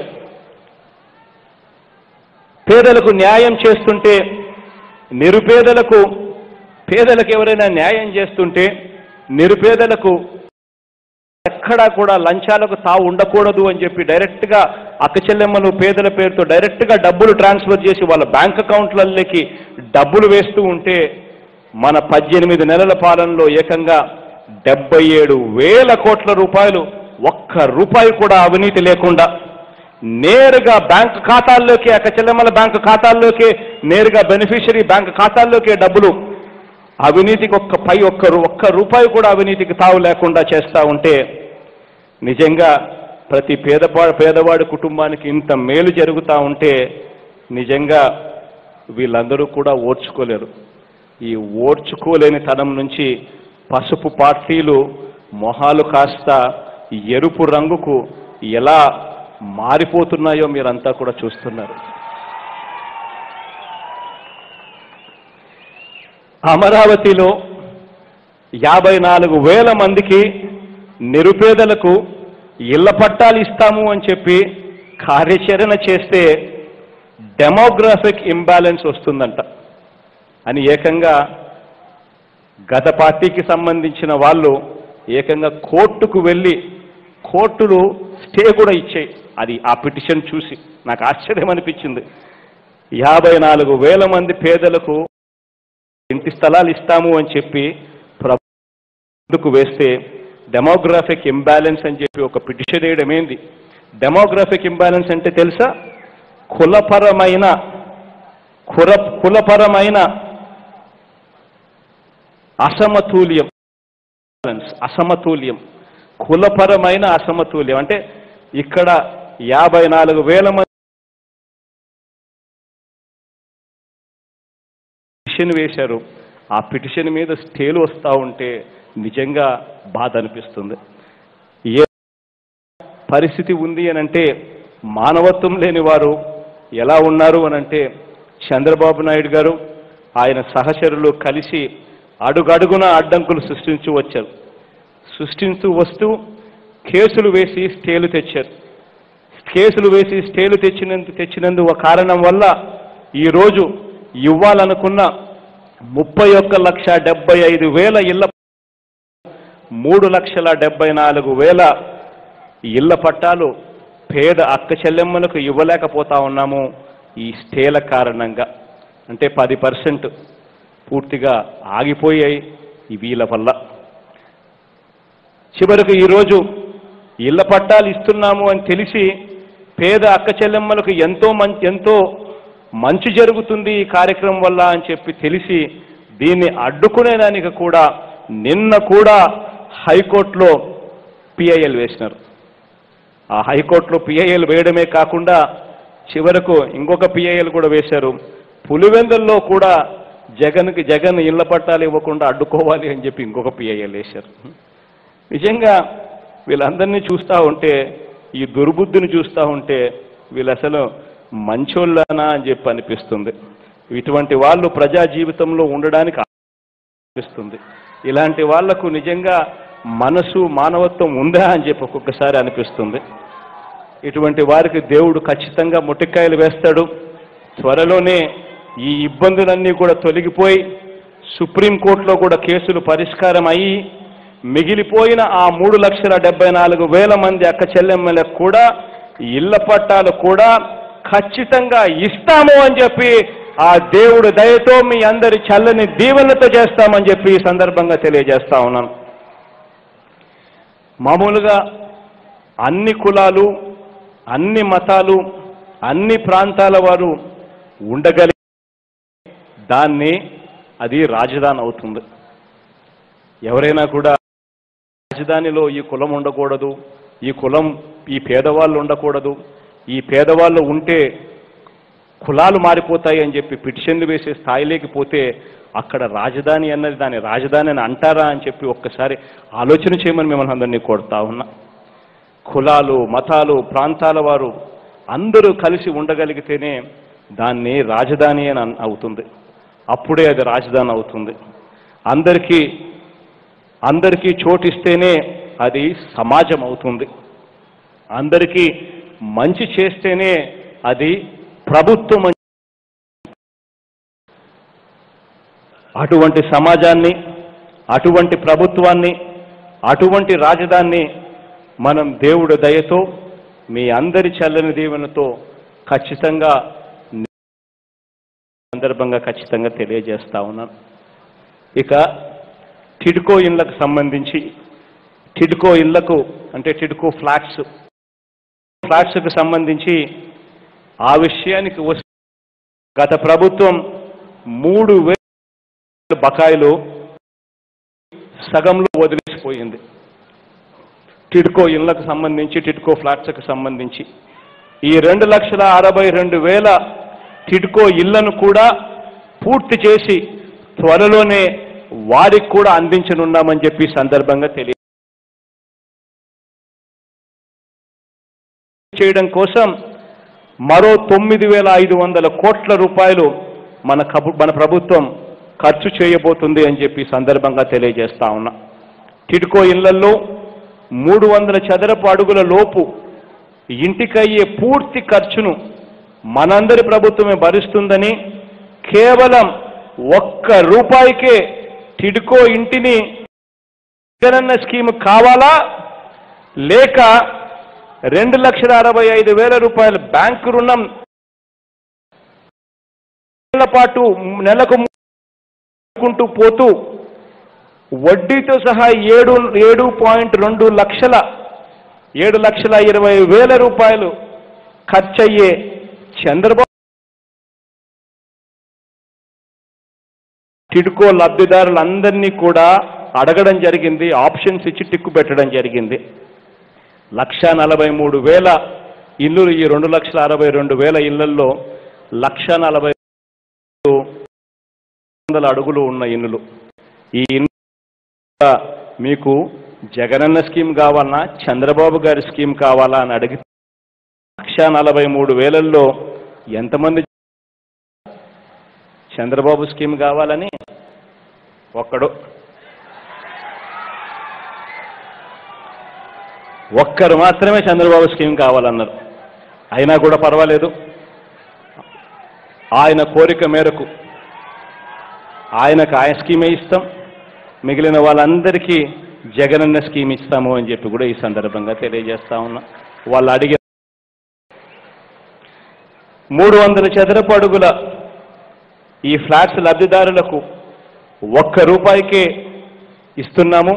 పేదలకు న్యాయం చేస్తుంటే నిరుపేదలకు పేదలకు ఎవరైనా న్యాయం చేస్తుంటే నిరుపేదలకు ఎక్కడా కూడా లంచాలకు తావు ఉండకూడదు అని చెప్పి డైరెక్ట్గా అక్క చెల్లెమ్మలు పేదల పేరుతో డైరెక్ట్గా డబ్బులు ట్రాన్స్ఫర్ చేసి వాళ్ళ బ్యాంక్ అకౌంట్లలోకి డబ్బులు వేస్తూ ఉంటే మన పద్దెనిమిది నెలల పాలనలో ఏకంగా డెబ్బై ఏడు వేల కోట్ల రూపాయలు ఒక్క రూపాయి కూడా అవినీతి లేకుండా నేరుగా బ్యాంక్ ఖాతాల్లోకి అక్క చెల్లెమ్మల బ్యాంక్ ఖాతాల్లోకి నేరుగా బెనిఫిషరీ బ్యాంక్ ఖాతాల్లోకే డబ్బులు అవినీతికి ఒక్క పై ఒక్క రూ- ఒక్క రూపాయి కూడా అవినీతికి తావు లేకుండా చేస్తా ఉంటే నిజంగా ప్రతి పేదపా పేదవాడి కుటుంబానికి ఇంత మేలు జరుగుతూ ఉంటే నిజంగా వీళ్ళందరూ కూడా ఓర్చుకోలేరు ఈ ఓర్చుకోలేని తనం నుంచి పసుపు పార్టీలు మొహాలు కాస్త ఎరుపు రంగుకు ఎలా మారిపోతున్నాయో మీరంతా కూడా చూస్తున్నారు అమరావతిలో యాభై నాలుగు వేల మందికి నిరుపేదలకు ఇళ్ల పట్టాలు ఇస్తాము అని చెప్పి కార్యాచరణ చేస్తే డెమోగ్రాఫిక్ ఇంబ్యాలెన్స్ వస్తుందంట అని ఏకంగా గత పార్టీకి సంబంధించిన వాళ్ళు ఏకంగా కోర్టుకు వెళ్ళి కోర్టులు స్టే కూడా ఇచ్చాయి అది ఆ పిటిషన్ చూసి నాకు ఆశ్చర్యం అనిపించింది యాభై నాలుగు వేల మంది పేదలకు ఇంటి స్థలాలు ఇస్తాము అని చెప్పి ప్రభుత్వకు వేస్తే డెమోగ్రాఫిక్ ఇంబ్యాలెన్స్ అని చెప్పి ఒక పిటిషన్ వేయడం ఏంది డెమోగ్రాఫిక్ ఇంబ్యాలెన్స్ అంటే తెలుసా కులపరమైన కుల కులపరమైన అసమతుల్యం అసమతుల్యం కులపరమైన అసమతుల్యం అంటే ఇక్కడ యాభై నాలుగు వేల మంది పిటిషన్ వేశారు ఆ పిటిషన్ మీద స్టేలు వస్తూ ఉంటే నిజంగా బాధ అనిపిస్తుంది ఏ పరిస్థితి ఉంది అని అంటే మానవత్వం లేని వారు ఎలా ఉన్నారు అని అంటే చంద్రబాబు నాయుడు గారు ఆయన సహచరులు కలిసి అడుగడుగున అడ్డంకులు సృష్టించు వచ్చారు సృష్టించూ వస్తూ కేసులు వేసి స్టేలు తెచ్చారు కేసులు వేసి స్టేలు తెచ్చినందు తెచ్చినందు ఒక కారణం వల్ల ఈరోజు ఇవ్వాలనుకున్న ముప్పై ఒక్క లక్ష డెబ్బై ఐదు వేల ఇళ్ల మూడు లక్షల డెబ్బై నాలుగు వేల ఇళ్ల పట్టాలు పేద అక్క చెల్లెమ్మలకు ఇవ్వలేకపోతా ఉన్నాము ఈ స్టేల కారణంగా అంటే పది పర్సెంట్ పూర్తిగా ఆగిపోయాయి ఈ వీళ్ళ వల్ల చివరకు ఈరోజు ఇళ్ల పట్టాలు ఇస్తున్నాము అని తెలిసి పేద అక్క చెల్లెమ్మలకు ఎంతో మంచి ఎంతో మంచి జరుగుతుంది ఈ కార్యక్రమం వల్ల అని చెప్పి తెలిసి దీన్ని అడ్డుకునేదానికి కూడా నిన్న కూడా హైకోర్టులో పిఐఎల్ వేసినారు ఆ హైకోర్టులో పిఐఎల్ వేయడమే కాకుండా చివరకు ఇంకొక పిఐఎల్ కూడా వేశారు పులివెందుల్లో కూడా జగన్కి జగన్ ఇళ్ల పట్టాలు ఇవ్వకుండా అడ్డుకోవాలి అని చెప్పి ఇంకొక పిఐఎల్ వేశారు నిజంగా వీళ్ళందరినీ చూస్తూ ఉంటే ఈ దుర్బుద్ధిని చూస్తూ ఉంటే వీళ్ళు అసలు మంచోళ్ళనా అని చెప్పి అనిపిస్తుంది ఇటువంటి వాళ్ళు ప్రజా జీవితంలో ఉండడానికి అనిపిస్తుంది ఇలాంటి వాళ్లకు నిజంగా మనసు మానవత్వం ఉందా అని చెప్పి ఒక్కొక్కసారి అనిపిస్తుంది ఇటువంటి వారికి దేవుడు ఖచ్చితంగా ముట్టికాయలు వేస్తాడు త్వరలోనే ఈ ఇబ్బందులన్నీ కూడా తొలగిపోయి సుప్రీంకోర్టులో కూడా కేసులు పరిష్కారం అయ్యి మిగిలిపోయిన ఆ మూడు లక్షల డెబ్బై నాలుగు వేల మంది అక్క చెల్లెమ్మలకు కూడా ఇళ్ల పట్టాలు కూడా ఖచ్చితంగా ఇస్తాము అని చెప్పి ఆ దేవుడు దయతో మీ అందరి చల్లని దీవెనతో చేస్తామని చెప్పి ఈ సందర్భంగా తెలియజేస్తా ఉన్నాను మామూలుగా అన్ని కులాలు అన్ని మతాలు అన్ని ప్రాంతాల వారు ఉండగలిగి దాన్ని అది రాజధాని అవుతుంది ఎవరైనా కూడా రాజధానిలో ఈ కులం ఉండకూడదు ఈ కులం ఈ పేదవాళ్ళు ఉండకూడదు ఈ పేదవాళ్ళు ఉంటే కులాలు మారిపోతాయి అని చెప్పి పిటిషన్లు వేసే స్థాయిలోకి పోతే అక్కడ రాజధాని అన్నది దాని రాజధాని అని అంటారా అని చెప్పి ఒక్కసారి ఆలోచన చేయమని మిమ్మల్ని అందరినీ కోరుతా ఉన్నా కులాలు మతాలు ప్రాంతాల వారు అందరూ కలిసి ఉండగలిగితేనే దాన్ని రాజధాని అని అన్- అవుతుంది అప్పుడే అది రాజధాని అవుతుంది అందరికీ అందరికీ చోటిస్తేనే అది సమాజం అవుతుంది అందరికీ మంచి చేస్తేనే అది ప్రభుత్వం అని అటువంటి సమాజాన్ని అటువంటి ప్రభుత్వాన్ని అటువంటి రాజధాన్ని మనం దేవుడి దయతో మీ అందరి చల్లని దీవెనతో ఖచ్చితంగా సందర్భంగా ఖచ్చితంగా తెలియజేస్తా ఉన్నాను ఇక టిడ్కో ఇళ్లకు సంబంధించి టిడ్కో ఇళ్లకు అంటే టిడ్కో ఫ్లాట్స్ ఫ్లాట్స్కు సంబంధించి ఆ విషయానికి వస్తే గత ప్రభుత్వం మూడు వేల బకాయిలు సగంలో వదిలేసిపోయింది టిడ్కో ఇళ్లకు సంబంధించి టిడ్కో ఫ్లాట్స్కి సంబంధించి ఈ రెండు లక్షల అరవై రెండు వేల టిడ్కో ఇళ్లను కూడా పూర్తి చేసి త్వరలోనే వారికి కూడా అందించనున్నామని చెప్పి ఈ సందర్భంగా తెలియ చేయడం కోసం మరో తొమ్మిది వేల ఐదు వందల కోట్ల రూపాయలు మన కబు మన ప్రభుత్వం ఖర్చు చేయబోతుంది అని చెప్పి ఈ సందర్భంగా తెలియజేస్తా ఉన్నా టిడ్కో ఇళ్లలో మూడు వందల చదరపు అడుగుల లోపు ఇంటికయ్యే పూర్తి ఖర్చును మనందరి ప్రభుత్వమే భరిస్తుందని కేవలం ఒక్క రూపాయికే టిడ్కో ఇంటిని జగనన్న స్కీమ్ కావాలా లేక రెండు లక్షల అరవై ఐదు వేల రూపాయల బ్యాంకు రుణం నెలల పాటు నెలకు కుంటూ పోతూ వడ్డీతో సహా ఏడు ఏడు పాయింట్ రెండు లక్షల ఏడు లక్షల ఇరవై వేల రూపాయలు ఖర్చయ్యే చంద్రబాబు టిడ్కో లబ్ధిదారులందరినీ కూడా అడగడం జరిగింది ఆప్షన్స్ ఇచ్చి టిక్కు పెట్టడం జరిగింది లక్ష నలభై మూడు వేల ఇల్లులు ఈ రెండు లక్షల అరవై రెండు వేల ఇళ్లల్లో లక్ష నలభై వందల అడుగులు ఉన్న ఇల్లులు ఈ ఇల్లు మీకు జగనన్న స్కీమ్ కావాలన్నా చంద్రబాబు గారి స్కీమ్ కావాలా అని అడిగితే లక్ష నలభై మూడు వేలల్లో ఎంతమంది చంద్రబాబు స్కీమ్ కావాలని ఒక్కడు ఒక్కరు మాత్రమే చంద్రబాబు స్కీమ్ కావాలన్నారు అయినా కూడా పర్వాలేదు ఆయన కోరిక మేరకు ఆయనకు ఆయన స్కీమే ఇస్తాం మిగిలిన వాళ్ళందరికీ జగనన్న స్కీమ్ ఇస్తాము అని చెప్పి కూడా ఈ సందర్భంగా తెలియజేస్తా ఉన్నా వాళ్ళు అడిగే మూడు వందల చదరపు అడుగుల ఈ ఫ్లాట్స్ లబ్ధిదారులకు ఒక్క రూపాయికే ఇస్తున్నాము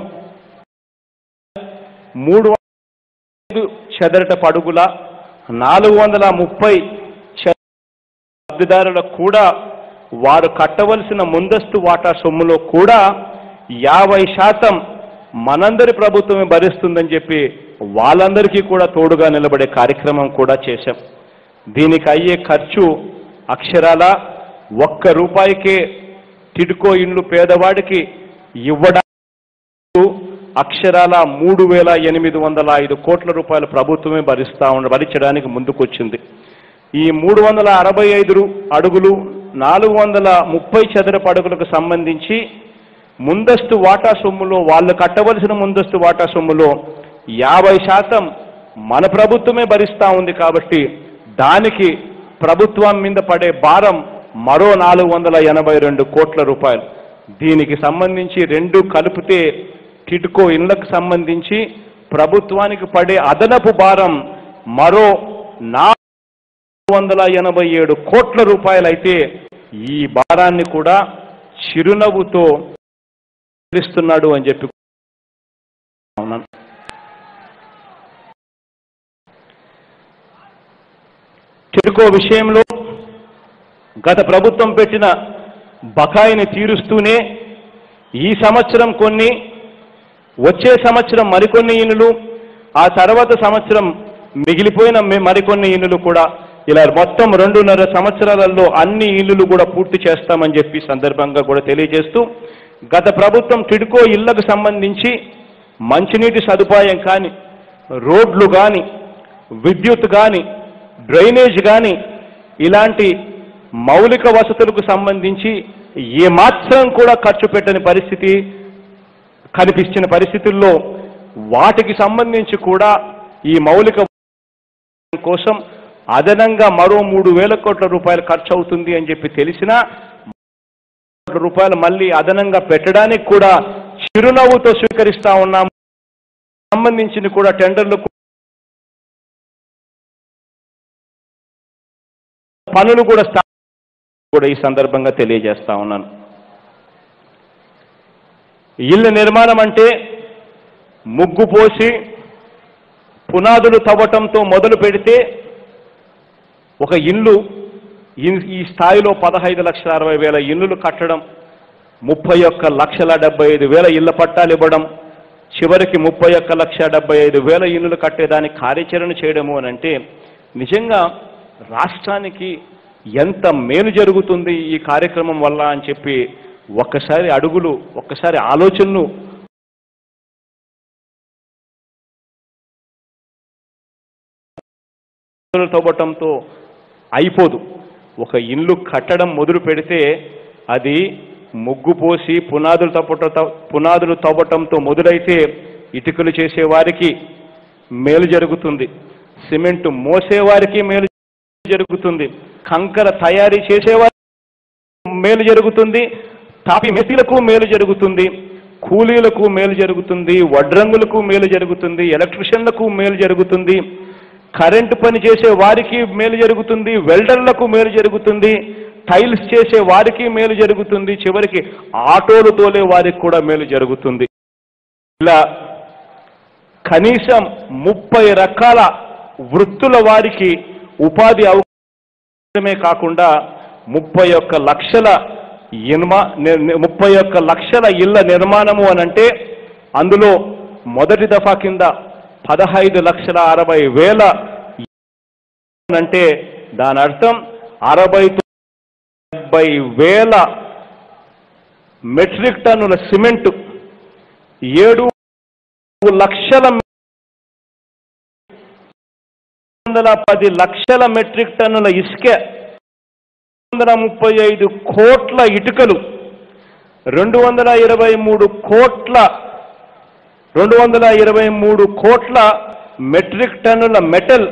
మూడు ఐదు చదరటపు అడుగుల నాలుగు వందల ముప్పై చ- లబ్ధిదారులకు కూడా వారు కట్టవలసిన ముందస్తు వాటా సొమ్ములో కూడా యాభై శాతం మనందరి ప్రభుత్వమే భరిస్తుందని చెప్పి వాళ్ళందరికీ కూడా తోడుగా నిలబడే కార్యక్రమం కూడా చేశాం దీనికి అయ్యే ఖర్చు అక్షరాల ఒక్క రూపాయికే టిడ్కో ఇండ్లు పేదవాడికి ఇవ్వడానికి అక్షరాల మూడు వేల ఎనిమిది వందల ఐదు కోట్ల రూపాయలు ప్రభుత్వమే భరిస్తా ఉండ భరించడానికి ముందుకొచ్చింది ఈ మూడు వందల అరవై ఐదు రు- అడుగులు నాలుగు వందల ముప్పై చదరపు అడుగులకు సంబంధించి ముందస్తు వాటా సొమ్ములో వాళ్ళు కట్టవలసిన ముందస్తు వాటా సొమ్ములో యాభై శాతం మన ప్రభుత్వమే భరిస్తా ఉంది కాబట్టి దానికి ప్రభుత్వం మీద పడే భారం మరో నాలుగు వందల ఎనభై రెండు కోట్ల రూపాయలు దీనికి సంబంధించి రెండు కలిపితే టిడ్కో ఇళ్లకు సంబంధించి ప్రభుత్వానికి పడే అదనపు భారం మరో నాలుగు వందల ఎనభై ఏడు కోట్ల రూపాయలైతే ఈ భారాన్ని కూడా చిరునవ్వుతో చెల్లిస్తున్నాడు అని చెప్పి అవునాను. టిడ్కో విషయంలో గత ప్రభుత్వం పెట్టిన బకాయిని తీరుస్తూనే ఈ సంవత్సరం కొన్ని వచ్చే సంవత్సరం మరికొన్ని ఇనులు ఆ తర్వాత సంవత్సరం మిగిలిపోయిన మి- మరికొన్ని ఇనులు కూడా ఇలా మొత్తం రెండున్నర సంవత్సరాలలో అన్ని ఇల్లులు కూడా పూర్తి చేస్తామని చెప్పి సందర్భంగా కూడా తెలియజేస్తూ గత ప్రభుత్వం టిడ్కో ఇళ్లకు సంబంధించి మంచినీటి సదుపాయం కానీ రోడ్లు కానీ విద్యుత్ కానీ డ్రైనేజ్ కానీ ఇలాంటి మౌలిక వసతులకు సంబంధించి ఏమాత్రం కూడా ఖర్చు పెట్టని పరిస్థితి కనిపించిన పరిస్థితుల్లో వాటికి సంబంధించి కూడా ఈ మౌలిక కోసం అదనంగా మరో మూడు వేల కోట్ల రూపాయలు ఖర్చు అవుతుంది అని చెప్పి తెలిసినా కోట్ల రూపాయలు మళ్ళీ అదనంగా పెట్టడానికి కూడా చిరునవ్వుతో స్వీకరిస్తా ఉన్నాము సంబంధించిన కూడా టెండర్లు పనులు కూడా స్టా- కూడా ఈ సందర్భంగా తెలియజేస్తా ఉన్నాను ఇళ్ళ నిర్మాణం అంటే ముగ్గు పోసి పునాదులు తవ్వటంతో మొదలు పెడితే ఒక ఇల్లు ఈ- ఈ స్థాయిలో పదహైదు లక్షల అరవై వేల ఇల్లులు కట్టడం ముప్పై ఒక్క లక్షల డెబ్బై ఐదు వేల ఇళ్ల పట్టాలు ఇవ్వడం చివరికి ముప్పై ఒక్క లక్ష డెబ్బై ఐదు వేల ఇల్లులు కట్టేదానికి కార్యాచరణ చేయడము అని అంటే నిజంగా రాష్ట్రానికి ఎంత మేలు జరుగుతుంది ఈ కార్యక్రమం వల్ల అని చెప్పి ఒక్కసారి అడుగులు ఒక్కసారి ఆలోచనలు తవ్వటంతో అయిపోదు ఒక ఇల్లు కట్టడం మొదలు పెడితే అది ముగ్గు పోసి పునాదులు తవ్వట పునాదులు తవ్వటంతో మొదలైతే ఇటుకలు చేసేవారికి మేలు జరుగుతుంది సిమెంట్ మోసేవారికి మేలు జరుగుతుంది కంకర తయారీ చేసేవారికి మేలు జరుగుతుంది తాపి మెస్సీలకు మేలు జరుగుతుంది కూలీలకు మేలు జరుగుతుంది వడ్రంగులకు మేలు జరుగుతుంది ఎలక్ట్రిషియన్లకు మేలు జరుగుతుంది కరెంటు పని చేసే వారికి మేలు జరుగుతుంది వెల్డర్లకు మేలు జరుగుతుంది టైల్స్ చేసే వారికి మేలు జరుగుతుంది చివరికి ఆటోలు తోలే వారికి కూడా మేలు జరుగుతుంది ఇలా కనీసం ముప్పై రకాల వృత్తుల వారికి ఉపాధి అవకాశమే కాకుండా ముప్పై ఒక్క లక్షల ఇన్మా ని- ముప్పై ఒక్క లక్షల ఇళ్ల నిర్మాణము అని అంటే అందులో మొదటి దఫా కింద పదహైదు లక్షల అరవై వేల అంటే దాని అర్థం అరవై డెబ్బై వేల మెట్రిక్ టన్నుల సిమెంట్ ఏడు లక్షల వందల పది లక్షల మెట్రిక్ టన్నుల ఇసుక వందల ముప్పై ఐదు కోట్ల ఇటుకలు రెండు వందల ఇరవై మూడు కోట్ల రెండు వందల ఇరవై మూడు కోట్ల మెట్రిక్ టన్నుల మెటల్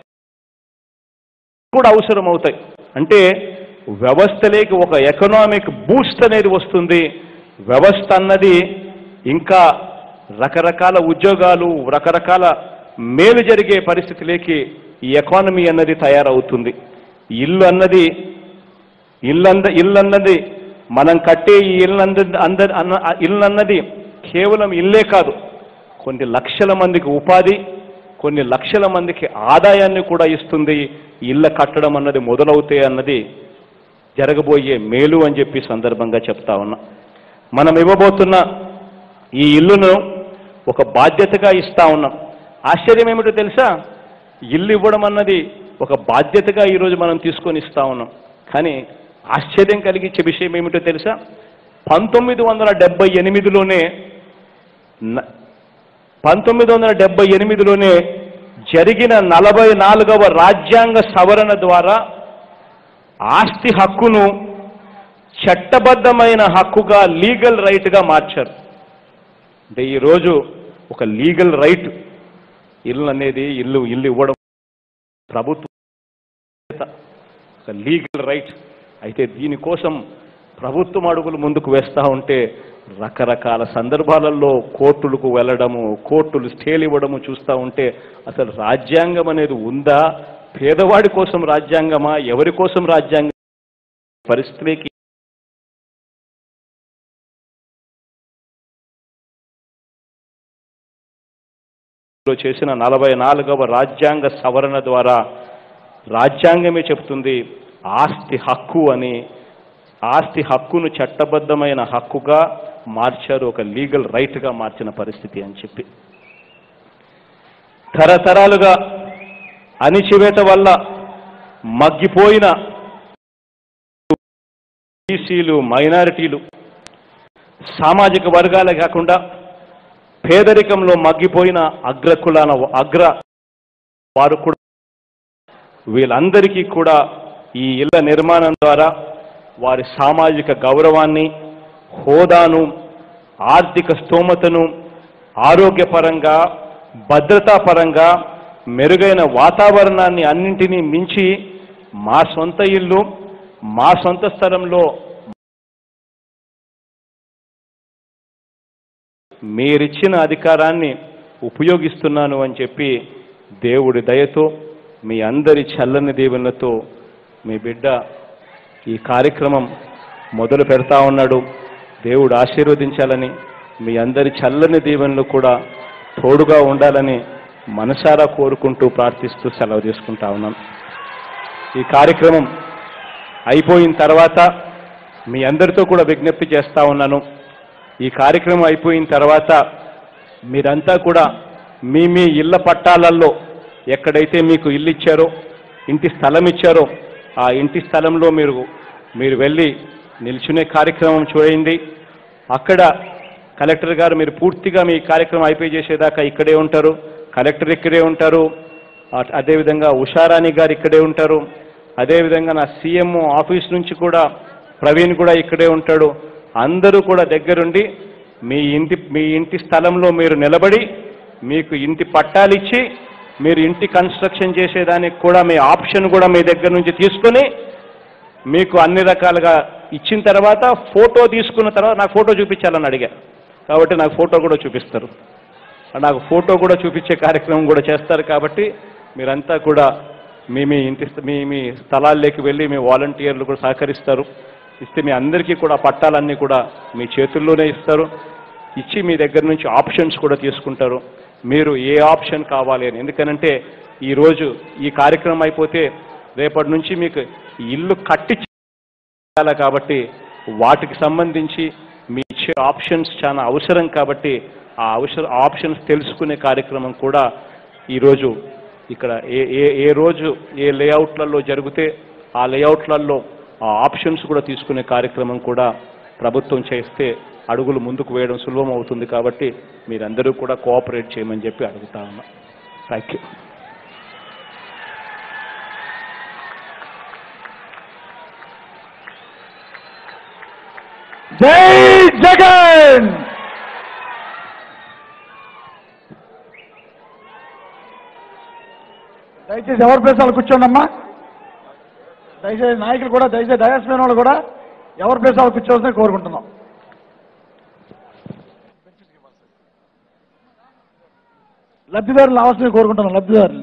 కూడా అవసరం అవుతాయి అంటే వ్యవస్థలోకి ఒక ఎకనామిక్ బూస్ట్ అనేది వస్తుంది వ్యవస్థ అన్నది ఇంకా రకరకాల ఉద్యోగాలు రకరకాల మేలు జరిగే పరిస్థితిలోకి ఈ ఎకానమీ అన్నది తయారవుతుంది ఇల్లు అన్నది ఇల్లంద ఇల్లు అన్నది మనం కట్టే ఈ ఇల్లు అంద అందరి అన్న ఇల్లు అన్నది కేవలం ఇల్లే కాదు కొన్ని లక్షల మందికి ఉపాధి కొన్ని లక్షల మందికి ఆదాయాన్ని కూడా ఇస్తుంది ఇళ్ళ కట్టడం అన్నది మొదలవుతాయి అన్నది జరగబోయే మేలు అని చెప్పి సందర్భంగా చెప్తా ఉన్నా మనం ఇవ్వబోతున్న ఈ ఇల్లును ఒక బాధ్యతగా ఇస్తా ఉన్నాం ఆశ్చర్యం ఏమిటో తెలుసా ఇల్లు ఇవ్వడం అన్నది ఒక బాధ్యతగా ఈరోజు మనం తీసుకొని ఇస్తా ఉన్నాం కానీ ఆశ్చర్యం కలిగించే విషయం ఏమిటో తెలుసా పంతొమ్మిది వందల డెబ్బై ఎనిమిదిలోనే న- పంతొమ్మిది వందల డెబ్బై ఎనిమిదిలోనే జరిగిన నలభై నాలుగవ రాజ్యాంగ సవరణ ద్వారా ఆస్తి హక్కును చట్టబద్ధమైన హక్కుగా లీగల్ రైట్గా మార్చారు అంటే ఈరోజు ఒక లీగల్ రైట్ ఇల్లు అనేది ఇల్లు ఇల్లు ఇవ్వడం ప్రభుత్వ ఒక లీగల్ రైట్ అయితే దీనికోసం ప్రభుత్వం అడుగులు ముందుకు వేస్తూ ఉంటే రకరకాల సందర్భాలలో కోర్టులకు వెళ్ళడము కోర్టులు స్టేలు ఇవ్వడము చూస్తూ ఉంటే అసలు రాజ్యాంగం అనేది ఉందా పేదవాడి కోసం రాజ్యాంగమా ఎవరి కోసం రాజ్యాంగం పరిస్థితికి లో చేసిన నలభై నాలుగవ రాజ్యాంగ సవరణ ద్వారా రాజ్యాంగమే చెప్తుంది ఆస్తి హక్కు అని ఆస్తి హక్కును చట్టబద్ధమైన హక్కుగా మార్చారు ఒక లీగల్ రైట్గా మార్చిన పరిస్థితి అని చెప్పి తరతరాలుగా అణిచివేత వల్ల మగ్గిపోయిన బీసీలు మైనారిటీలు సామాజిక వర్గాలే కాకుండా పేదరికంలో మగ్గిపోయిన అగ్రకులాన అగ్ర వారు కూడా వీళ్ళందరికీ కూడా ఈ ఇళ్ల నిర్మాణం ద్వారా వారి సామాజిక గౌరవాన్ని హోదాను ఆర్థిక స్తోమతను ఆరోగ్యపరంగా భద్రతాపరంగా మెరుగైన వాతావరణాన్ని అన్నింటినీ మించి మా సొంత ఇల్లు మా సొంత స్థలంలో మీరిచ్చిన అధికారాన్ని ఉపయోగిస్తున్నాను అని చెప్పి దేవుడి దయతో మీ అందరి చల్లని దీవెనలతో మీ బిడ్డ ఈ కార్యక్రమం మొదలు పెడతా ఉన్నాడు దేవుడు ఆశీర్వదించాలని మీ అందరి చల్లని దీవెనలు కూడా తోడుగా ఉండాలని మనసారా కోరుకుంటూ ప్రార్థిస్తూ సెలవు తీసుకుంటా ఉన్నాం ఈ కార్యక్రమం అయిపోయిన తర్వాత మీ అందరితో కూడా విజ్ఞప్తి చేస్తా ఉన్నాను ఈ కార్యక్రమం అయిపోయిన తర్వాత మీరంతా కూడా మీ మీ ఇళ్ల పట్టాలల్లో ఎక్కడైతే మీకు ఇల్లు ఇచ్చారో ఇంటి స్థలం ఇచ్చారో ఆ ఇంటి స్థలంలో మీరు మీరు వెళ్ళి నిల్చునే కార్యక్రమం చూడండి అక్కడ కలెక్టర్ గారు మీరు పూర్తిగా మీ కార్యక్రమం అయిపోయి చేసేదాకా ఇక్కడే ఉంటారు కలెక్టర్ ఇక్కడే ఉంటారు అ- అదేవిధంగా ఉషారాణి గారు ఇక్కడే ఉంటారు అదేవిధంగా నా సీఎం ఆఫీస్ నుంచి కూడా ప్రవీణ్ కూడా ఇక్కడే ఉంటాడు అందరూ కూడా దగ్గరుండి మీ ఇంటి మీ ఇంటి స్థలంలో మీరు నిలబడి మీకు ఇంటి పట్టాలిచ్చి మీరు ఇంటి కన్స్ట్రక్షన్ చేసేదానికి కూడా మీ ఆప్షన్ కూడా మీ దగ్గర నుంచి తీసుకొని మీకు అన్ని రకాలుగా ఇచ్చిన తర్వాత ఫోటో తీసుకున్న తర్వాత నాకు ఫోటో చూపించాలని అడిగా కాబట్టి నాకు ఫోటో కూడా చూపిస్తారు నాకు ఫోటో కూడా చూపించే కార్యక్రమం కూడా చేస్తారు కాబట్టి మీరంతా కూడా మీ మీ ఇంటి స్థ- మీ మీ స్థలాల్లోకి వెళ్ళి మీ వాలంటీర్లు కూడా సహకరిస్తారు ఇస్తే మీ అందరికీ కూడా పట్టాలన్నీ కూడా మీ చేతుల్లోనే ఇస్తారు ఇచ్చి మీ దగ్గర నుంచి ఆప్షన్స్ కూడా తీసుకుంటారు మీరు ఏ ఆప్షన్ కావాలి అని ఎందుకనంటే ఈరోజు ఈ కార్యక్రమం అయిపోతే రేపటి నుంచి మీకు ఇల్లు కట్టి చేయాలి కాబట్టి వాటికి సంబంధించి మీ ఇచ్చే ఆప్షన్స్ చాలా అవసరం కాబట్టి ఆ అవసర ఆప్షన్స్ తెలుసుకునే కార్యక్రమం కూడా ఈరోజు ఇక్కడ ఏ ఏ ఏ రోజు ఏ లేఅవుట్లలో జరిగితే ఆ లేఅవుట్లలో ఆ ఆప్షన్స్ కూడా తీసుకునే కార్యక్రమం కూడా ప్రభుత్వం చేస్తే అడుగులు ముందుకు వేయడం సులభం అవుతుంది కాబట్టి మీరందరూ కూడా కోఆపరేట్ చేయమని చెప్పి అడుగుతా ఉన్నా థ్యాంక్ యూ జై జగన్ దయచేసి ఎవరి ప్లేసాలు కూర్చోండి అమ్మా దయచేసి నాయకులు కూడా దయచేసి డయాస్మైన వాళ్ళు కూడా ఎవరి ప్లేసాలు కూర్చోవలసిన కోరుకుంటున్నాం లబ్ధిదారులు అవసరం కోరుకుంటున్నాం లబ్ధిదారులని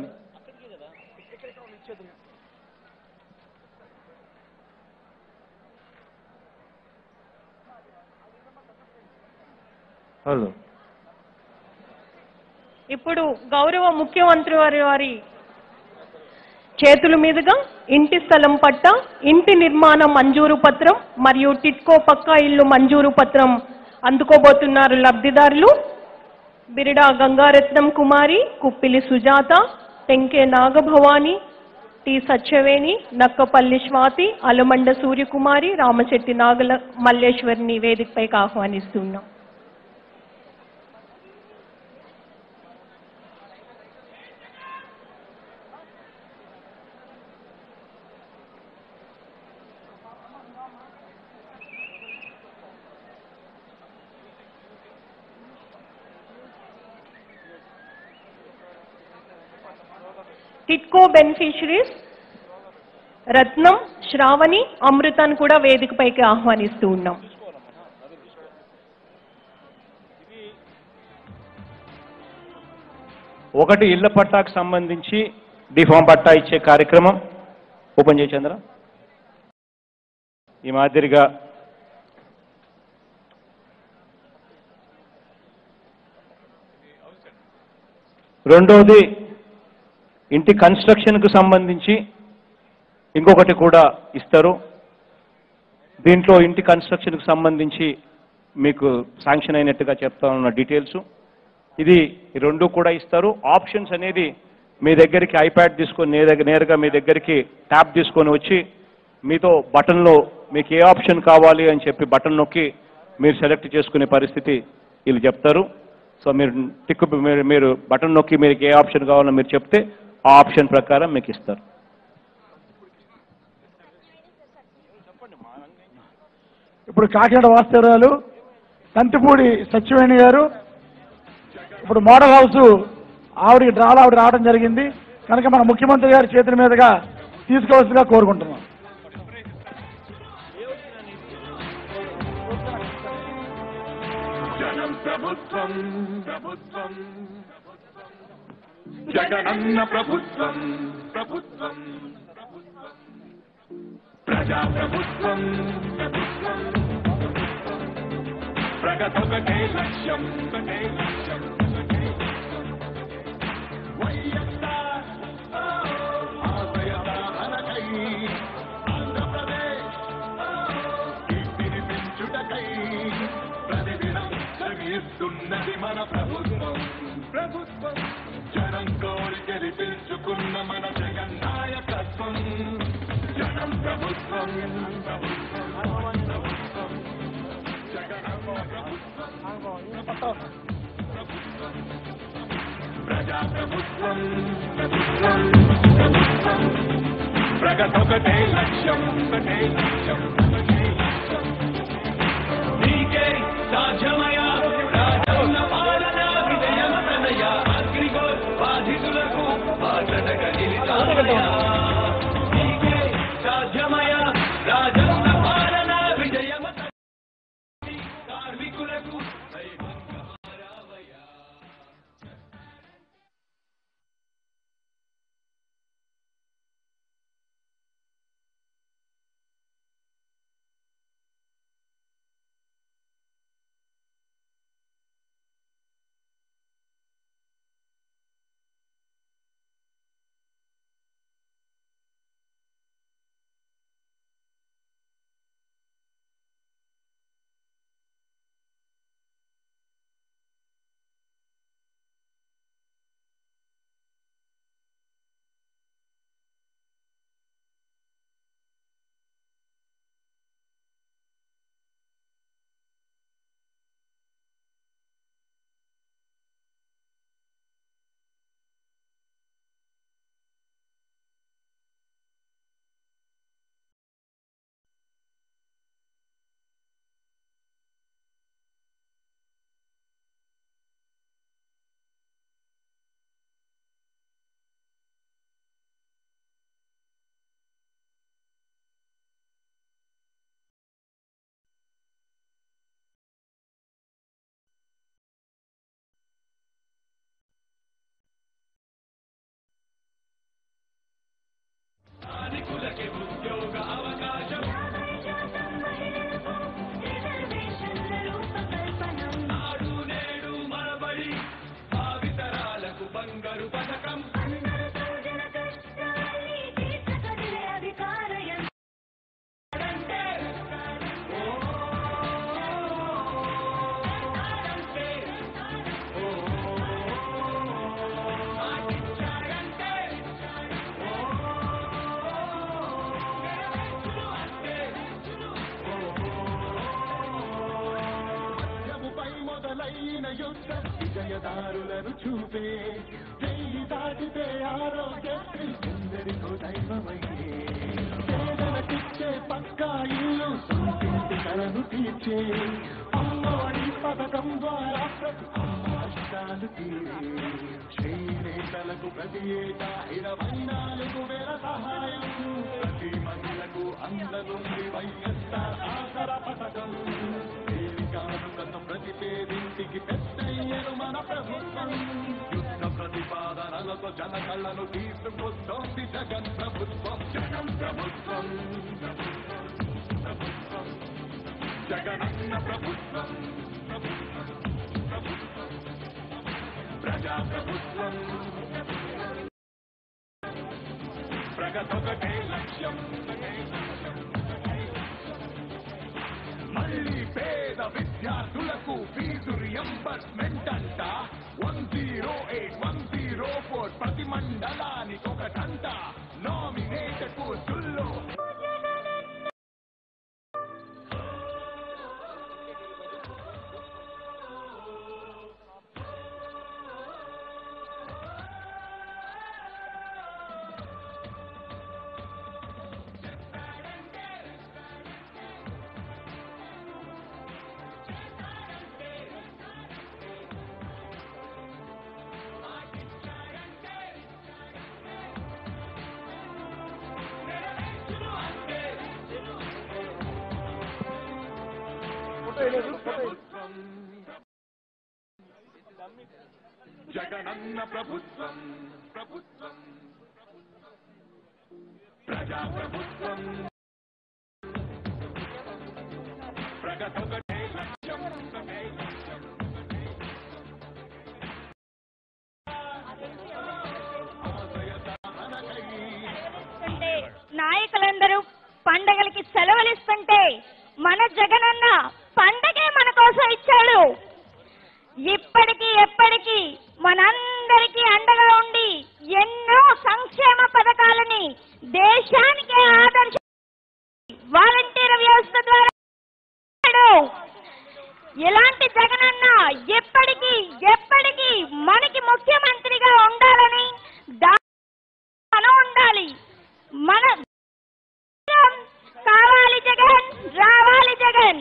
హలో ఇప్పుడు గౌరవ ముఖ్యమంత్రి వారి వారి చేతుల మీదుగా ఇంటి స్థలం పట్ట ఇంటి నిర్మాణ మంజూరు పత్రం మరియు టిట్కో పక్కా ఇల్లు మంజూరు పత్రం అందుకోబోతున్నారు లబ్ధిదారులు బిరిడా గంగారత్నం కుమారి కుప్పిలి సుజాత టెంకే నాగభవాని టి సత్యవేణి నక్కపల్లి స్వాతి అలమండ సూర్యకుమారి రామశెట్టి నాగల మల్లేశ్వరిని వేదికపైకి ఆహ్వానిస్తున్నాం టిట్కో బెనిఫిషరీస్ రత్నం శ్రావణి అమృతాన్ని కూడా వేదికపైకి ఆహ్వానిస్తూ ఉన్నాం ఒకటి ఇళ్ల పట్టాకు సంబంధించి డిఫామ్ పట్టా ఇచ్చే కార్యక్రమం ఓపెన్ చేయి చంద్ర ఈ మాదిరిగా రెండోది ఇంటి కన్స్ట్రక్షన్కు సంబంధించి ఇంకొకటి కూడా ఇస్తారు దీంట్లో ఇంటి కన్స్ట్రక్షన్కు సంబంధించి మీకు శాంక్షన్ అయినట్టుగా చెప్తా ఉన్న డీటెయిల్స్ ఇది ఈ రెండు కూడా ఇస్తారు ఆప్షన్స్ అనేది మీ దగ్గరికి ఐప్యాడ్ తీసుకొని నే దగ్గర నేరుగా మీ దగ్గరికి ట్యాబ్ తీసుకొని వచ్చి మీతో బటన్లో మీకు ఏ ఆప్షన్ కావాలి అని చెప్పి బటన్ నొక్కి మీరు సెలెక్ట్ చేసుకునే పరిస్థితి వీళ్ళు చెప్తారు సో మీరు టిక్ మీరు మీరు బటన్ నొక్కి మీకు ఏ ఆప్షన్ కావాలో మీరు చెప్తే ఆ ఆప్షన్ ప్రకారం మీకు ఇస్తారు ఇప్పుడు కాకినాడ వాస్తవరాలు తంతిపూడి సత్యవేణి గారు ఇప్పుడు మోడల్ హౌస్ ఆవిడకి డ్రాలో ఆవిడ రావడం జరిగింది కనుక మన ముఖ్యమంత్రి గారి చేతుల మీదుగా తీసుకోవాల్సిందిగా కోరుకుంటున్నాం జనం ప్రభుత్వం ప్రభుత్వం జగనన్న ప్రభుత్వం ప్రభుత్వం ప్రభుత్వం ప్రజా ప్రభుత్వం ప్రభుత్వం ప్రగతొకటే లక్ష్యం ఒకటే లక్ష్యం ఒకటే లక్ష్యం. వైఎస్ఆర్ ఆశయ సాధనకై ఆంధ్రప్రదేశ్ కీర్తిని పెంచుటకై ప్రతిదినం శ్రమిస్తున్నది మన ప్రభుత్వం ప్రభుత్వం జనం కోరి గెలిపించుకున్న మన జగన్ నాయకత్వం జనం ప్రభుత్వం ప్రభుత్వం ప్రభుత్వం జగనన్న ప్రభుత్వం ప్రభుత్వం ప్రజా ప్రభుత్వం ప్రభుత్వం ప్రభుత్వం ప్రగతొకటే లక్ష్యం ఒకటే లక్ష్యం ఒకటే లక్ష్యం నీకే సాధ్యమయ రాజన్న పాలన విజయమతనయ అగ్రిగోల్ బాధితులకు బాధనక నిలిచాలయ నీకే సాధ్యమయ రాజన్న పాలన విజయమత కార్మికులకు దైవంగా మారావయ్యా. మనకి ఉద్యోగ అవకాశం నాడు నేడు మనబడి భావితరాలకు బంగారు పథకం అంటే ప్రభుపై మొదలైన యుద్ధం విజయదారులను చూపే చెయ్యి దాటితే ఆరోగ్యశ్రీ ఎందరికో దైవమయ్యే పేదలకిచ్చే పక్కా ఇల్లు సొంతింటి కలను తీర్చే అమ్మఒడి పథకం ద్వారా ప్రతి అమ్మాష్టాలు తీరే చేనేతలకు ప్రతి ఏటా ఇరవై నాలుగు వేల సహాయం ప్రతి మహిళకు అందనుంది వైఎస్ఆర్ ఆసర పథకం కానుకను ప్రతి పేదింటికి పెద్దయ్యను మన ప్రభుత్వం యుద్ధ ప్రతిపాదనలతో జన కళ్ళను తీసుకొస్తోంది జగన్ ప్రభుత్వం జగన్ ప్రభుత్వం ప్రభుత్వం జగనన్న ప్రభుత్వం ప్రభుత్వం ప్రభుత్వం ప్రజా ప్రభుత్వం ప్రగతొకటే లక్ష్యం ఒకటే లక్ష్యం ఒకటే లక్ష్యం. మళ్ళీ పేద విద్యార్థులకు ఫీజు రియంబర్స్మెంట్ అంట one zero eight one zero four ప్రతి మండలానికి ఒకటంట నామినేటెడ్ కోర్సుల్లో ప్రభుత్వం జగనన్న ప్రభుత్వం ప్రభుత్వం ప్రజా ప్రభుత్వం ప్రగతొకటే లక్ష్యం ఒకటే లక్ష్యం ఒకటే ఆశయ సాధనకై ఇస్తుంటే నాయకులందరూ పండగలకి సెలవులు ఇస్తుంటే మన జగనన్న పండగే మన కోసం ఇచ్చాడు ఇప్పటికీ ఎప్పటికీ మనందరికీ అండగా ఉండి ఎన్నో సంక్షేమ పథకాలని దేశానికే ఆదర్శ వాలంటీర్ వ్యవస్థ ద్వారా ఇచ్చాడు. ఇలాంటి జగనన్న ఎప్పటికీ ఎప్పటికీ మనకి ముఖ్యమంత్రిగా ఉండాలని దా- మనం ఉండాలి మన కావాలి జగన్ రావాలి జగన్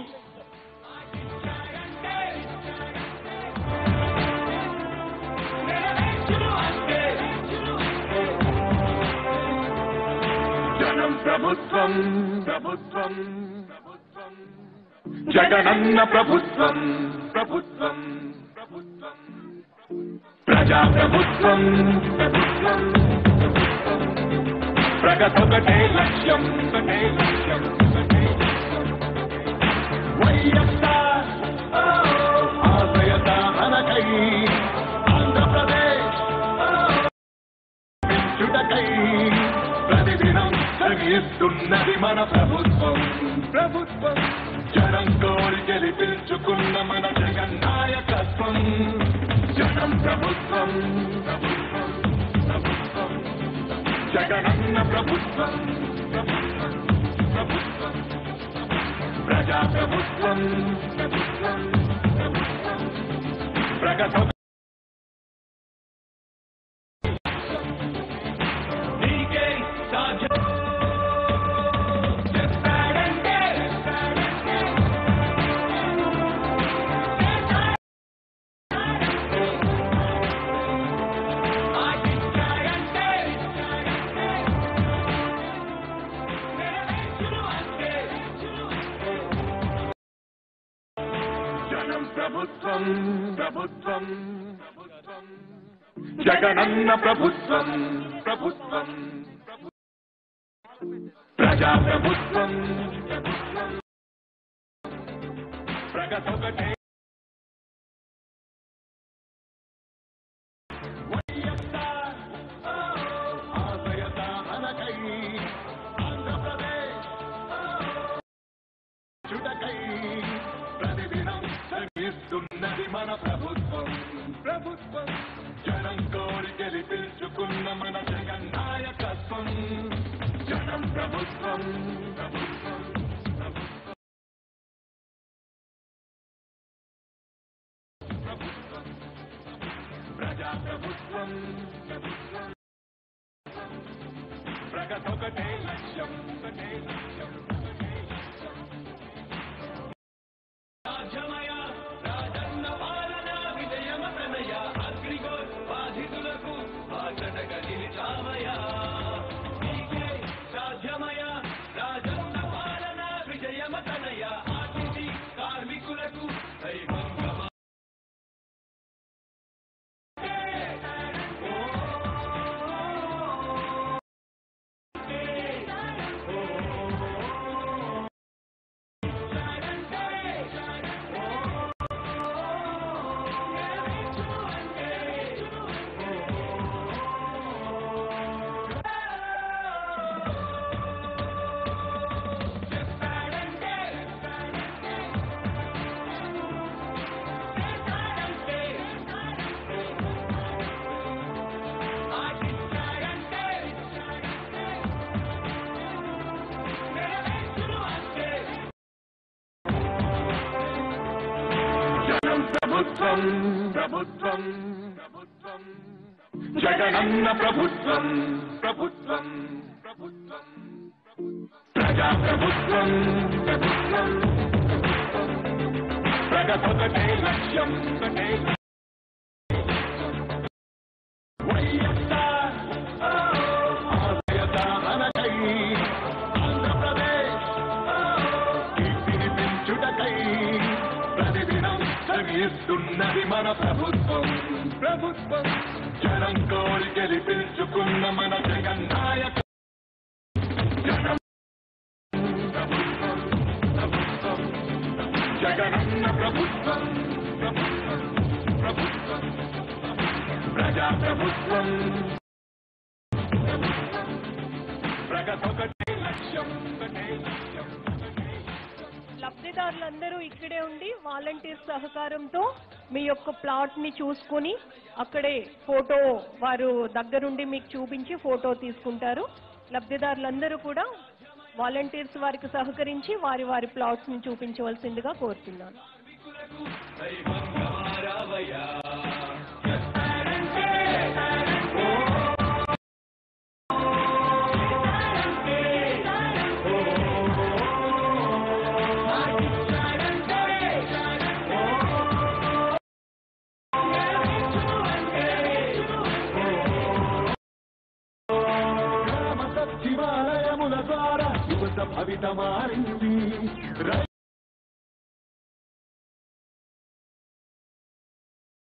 జనం ప్రభుత్వం ప్రభుత్వం ప్రభుత్వం జగనన్న ప్రభుత్వం ప్రభుత్వం ప్రభుత్వం ప్రజా ప్రభుత్వం ప్రభుత్వం ప్రభుత్వం ప్రగతొకటే లక్ష్యం ఒకటే లక్ష్యం ఒకటే లక్ష్యం వైఎస్ఆర్ ఆశయ సాధనకై ఆంధ్రప్రదేశ్ పెంచుటకై ప్రతిదినం శ్రమిస్తున్నది మన ప్రభుత్వం ప్రభుత్వం జనం కోరి గెలిపించుకున్న మన జగన్ నాయకత్వం జనం ప్రభుత్వం ప్రభుత్వం ప్రభుత్వం జగనన్న ప్రభుత్వం ప్రభుత్వం ప్రభుత్వం ప్రజా ప్రభుత్వం ప్రభుత్వం ప్రభుత్వం ప్రగత నీకే సాధ్యం చెప్పాడంటే ఆశించాడంటే జనం ప్రభుత్వం ప్రభుత్వం ప్రభుత్వం జగనన్న ప్రభుత్వం ప్రభుత్వం ప్రజాప్రభుత్వం ప్రగతొకటే వైఎస్ఆర్ ఆశయ సాధనకై ఆంధ్రప్రదేశ్ చుటకై ప్రతిదినం శ్రమిస్తున్నది మన ప్రభుత్వం ప్రభుత్వం జనం కోరి గెలిపించుకున్న మన జగన్ నాయకత్వం జనం ప్రభుత్వం ప్రభుత్వం ప్రభుత్వం ప్రభుత్వం ప్రజా ప్రభుత్వం ప్రభుత్వం ప్రగతొకటే లక్ష్యం ఒకటే లక్ష్యం ఒకటే లక్ష్యం రాజ్యమయ రాజన్న పాలన విజయమతనయ అగ్రిగోల్ బాధితులకు బాధటగ నిలిచామయ నీకే సాధ్యమయ రాజన్న పాలన విజయమతనయ ఆర్టీసీ కార్మికులకు దైవంగమా జనం ప్రభుత్వం ప్రభుత్వం ప్రభుత్వం జగనన్న ప్రభుత్వం ప్రభుత్వం ప్రభుత్వం ప్రజా ప్రభుత్వం ప్రభుత్వం ప్రగతొకటే లక్ష్యం ఒకటే వైఎస్ఆర్ ఆశయ సాధనకై ఆంధ్రప్రదేశ్ కీర్తిని పెంచుటకై ప్రతిదినం శ్రమిస్తున్నది మన ప్రభుత్వం ప్రభుత్వం జనం కోరి గెలిపించుకున్న మన జగన్ నాయక జనం ప్రభుత్వం ప్రభుత్వం జగనన్న ప్రభుత్వం ప్రభుత్వం ప్రభుత్వం ప్రజా ప్రభుత్వం ప్రభుత్వం ప్రగతొకటే లక్ష్యం ఒకటే లక్ష్యం ఒకటే లక్ష్యం లబ్ధిదారులందరూ ఇక్కడే ఉండి వాలంటీర్ సహకారంతో మీ యొక్క ప్లాట్ ని చూసుకుని అక్కడే ఫోటో వారు దగ్గరుండి మీకు చూపించి ఫోటో తీసుకుంటారు లబ్ధిదారులందరూ కూడా వాలంటీర్స్ వారికి సహకరించి వారి వారి ప్లాట్స్ ని చూపించవలసిందిగా కోరుతున్నాను దైవంగమారావయ్యా గ్రామ సచివాలయముల ద్వారా యువత భవిత మారింది రై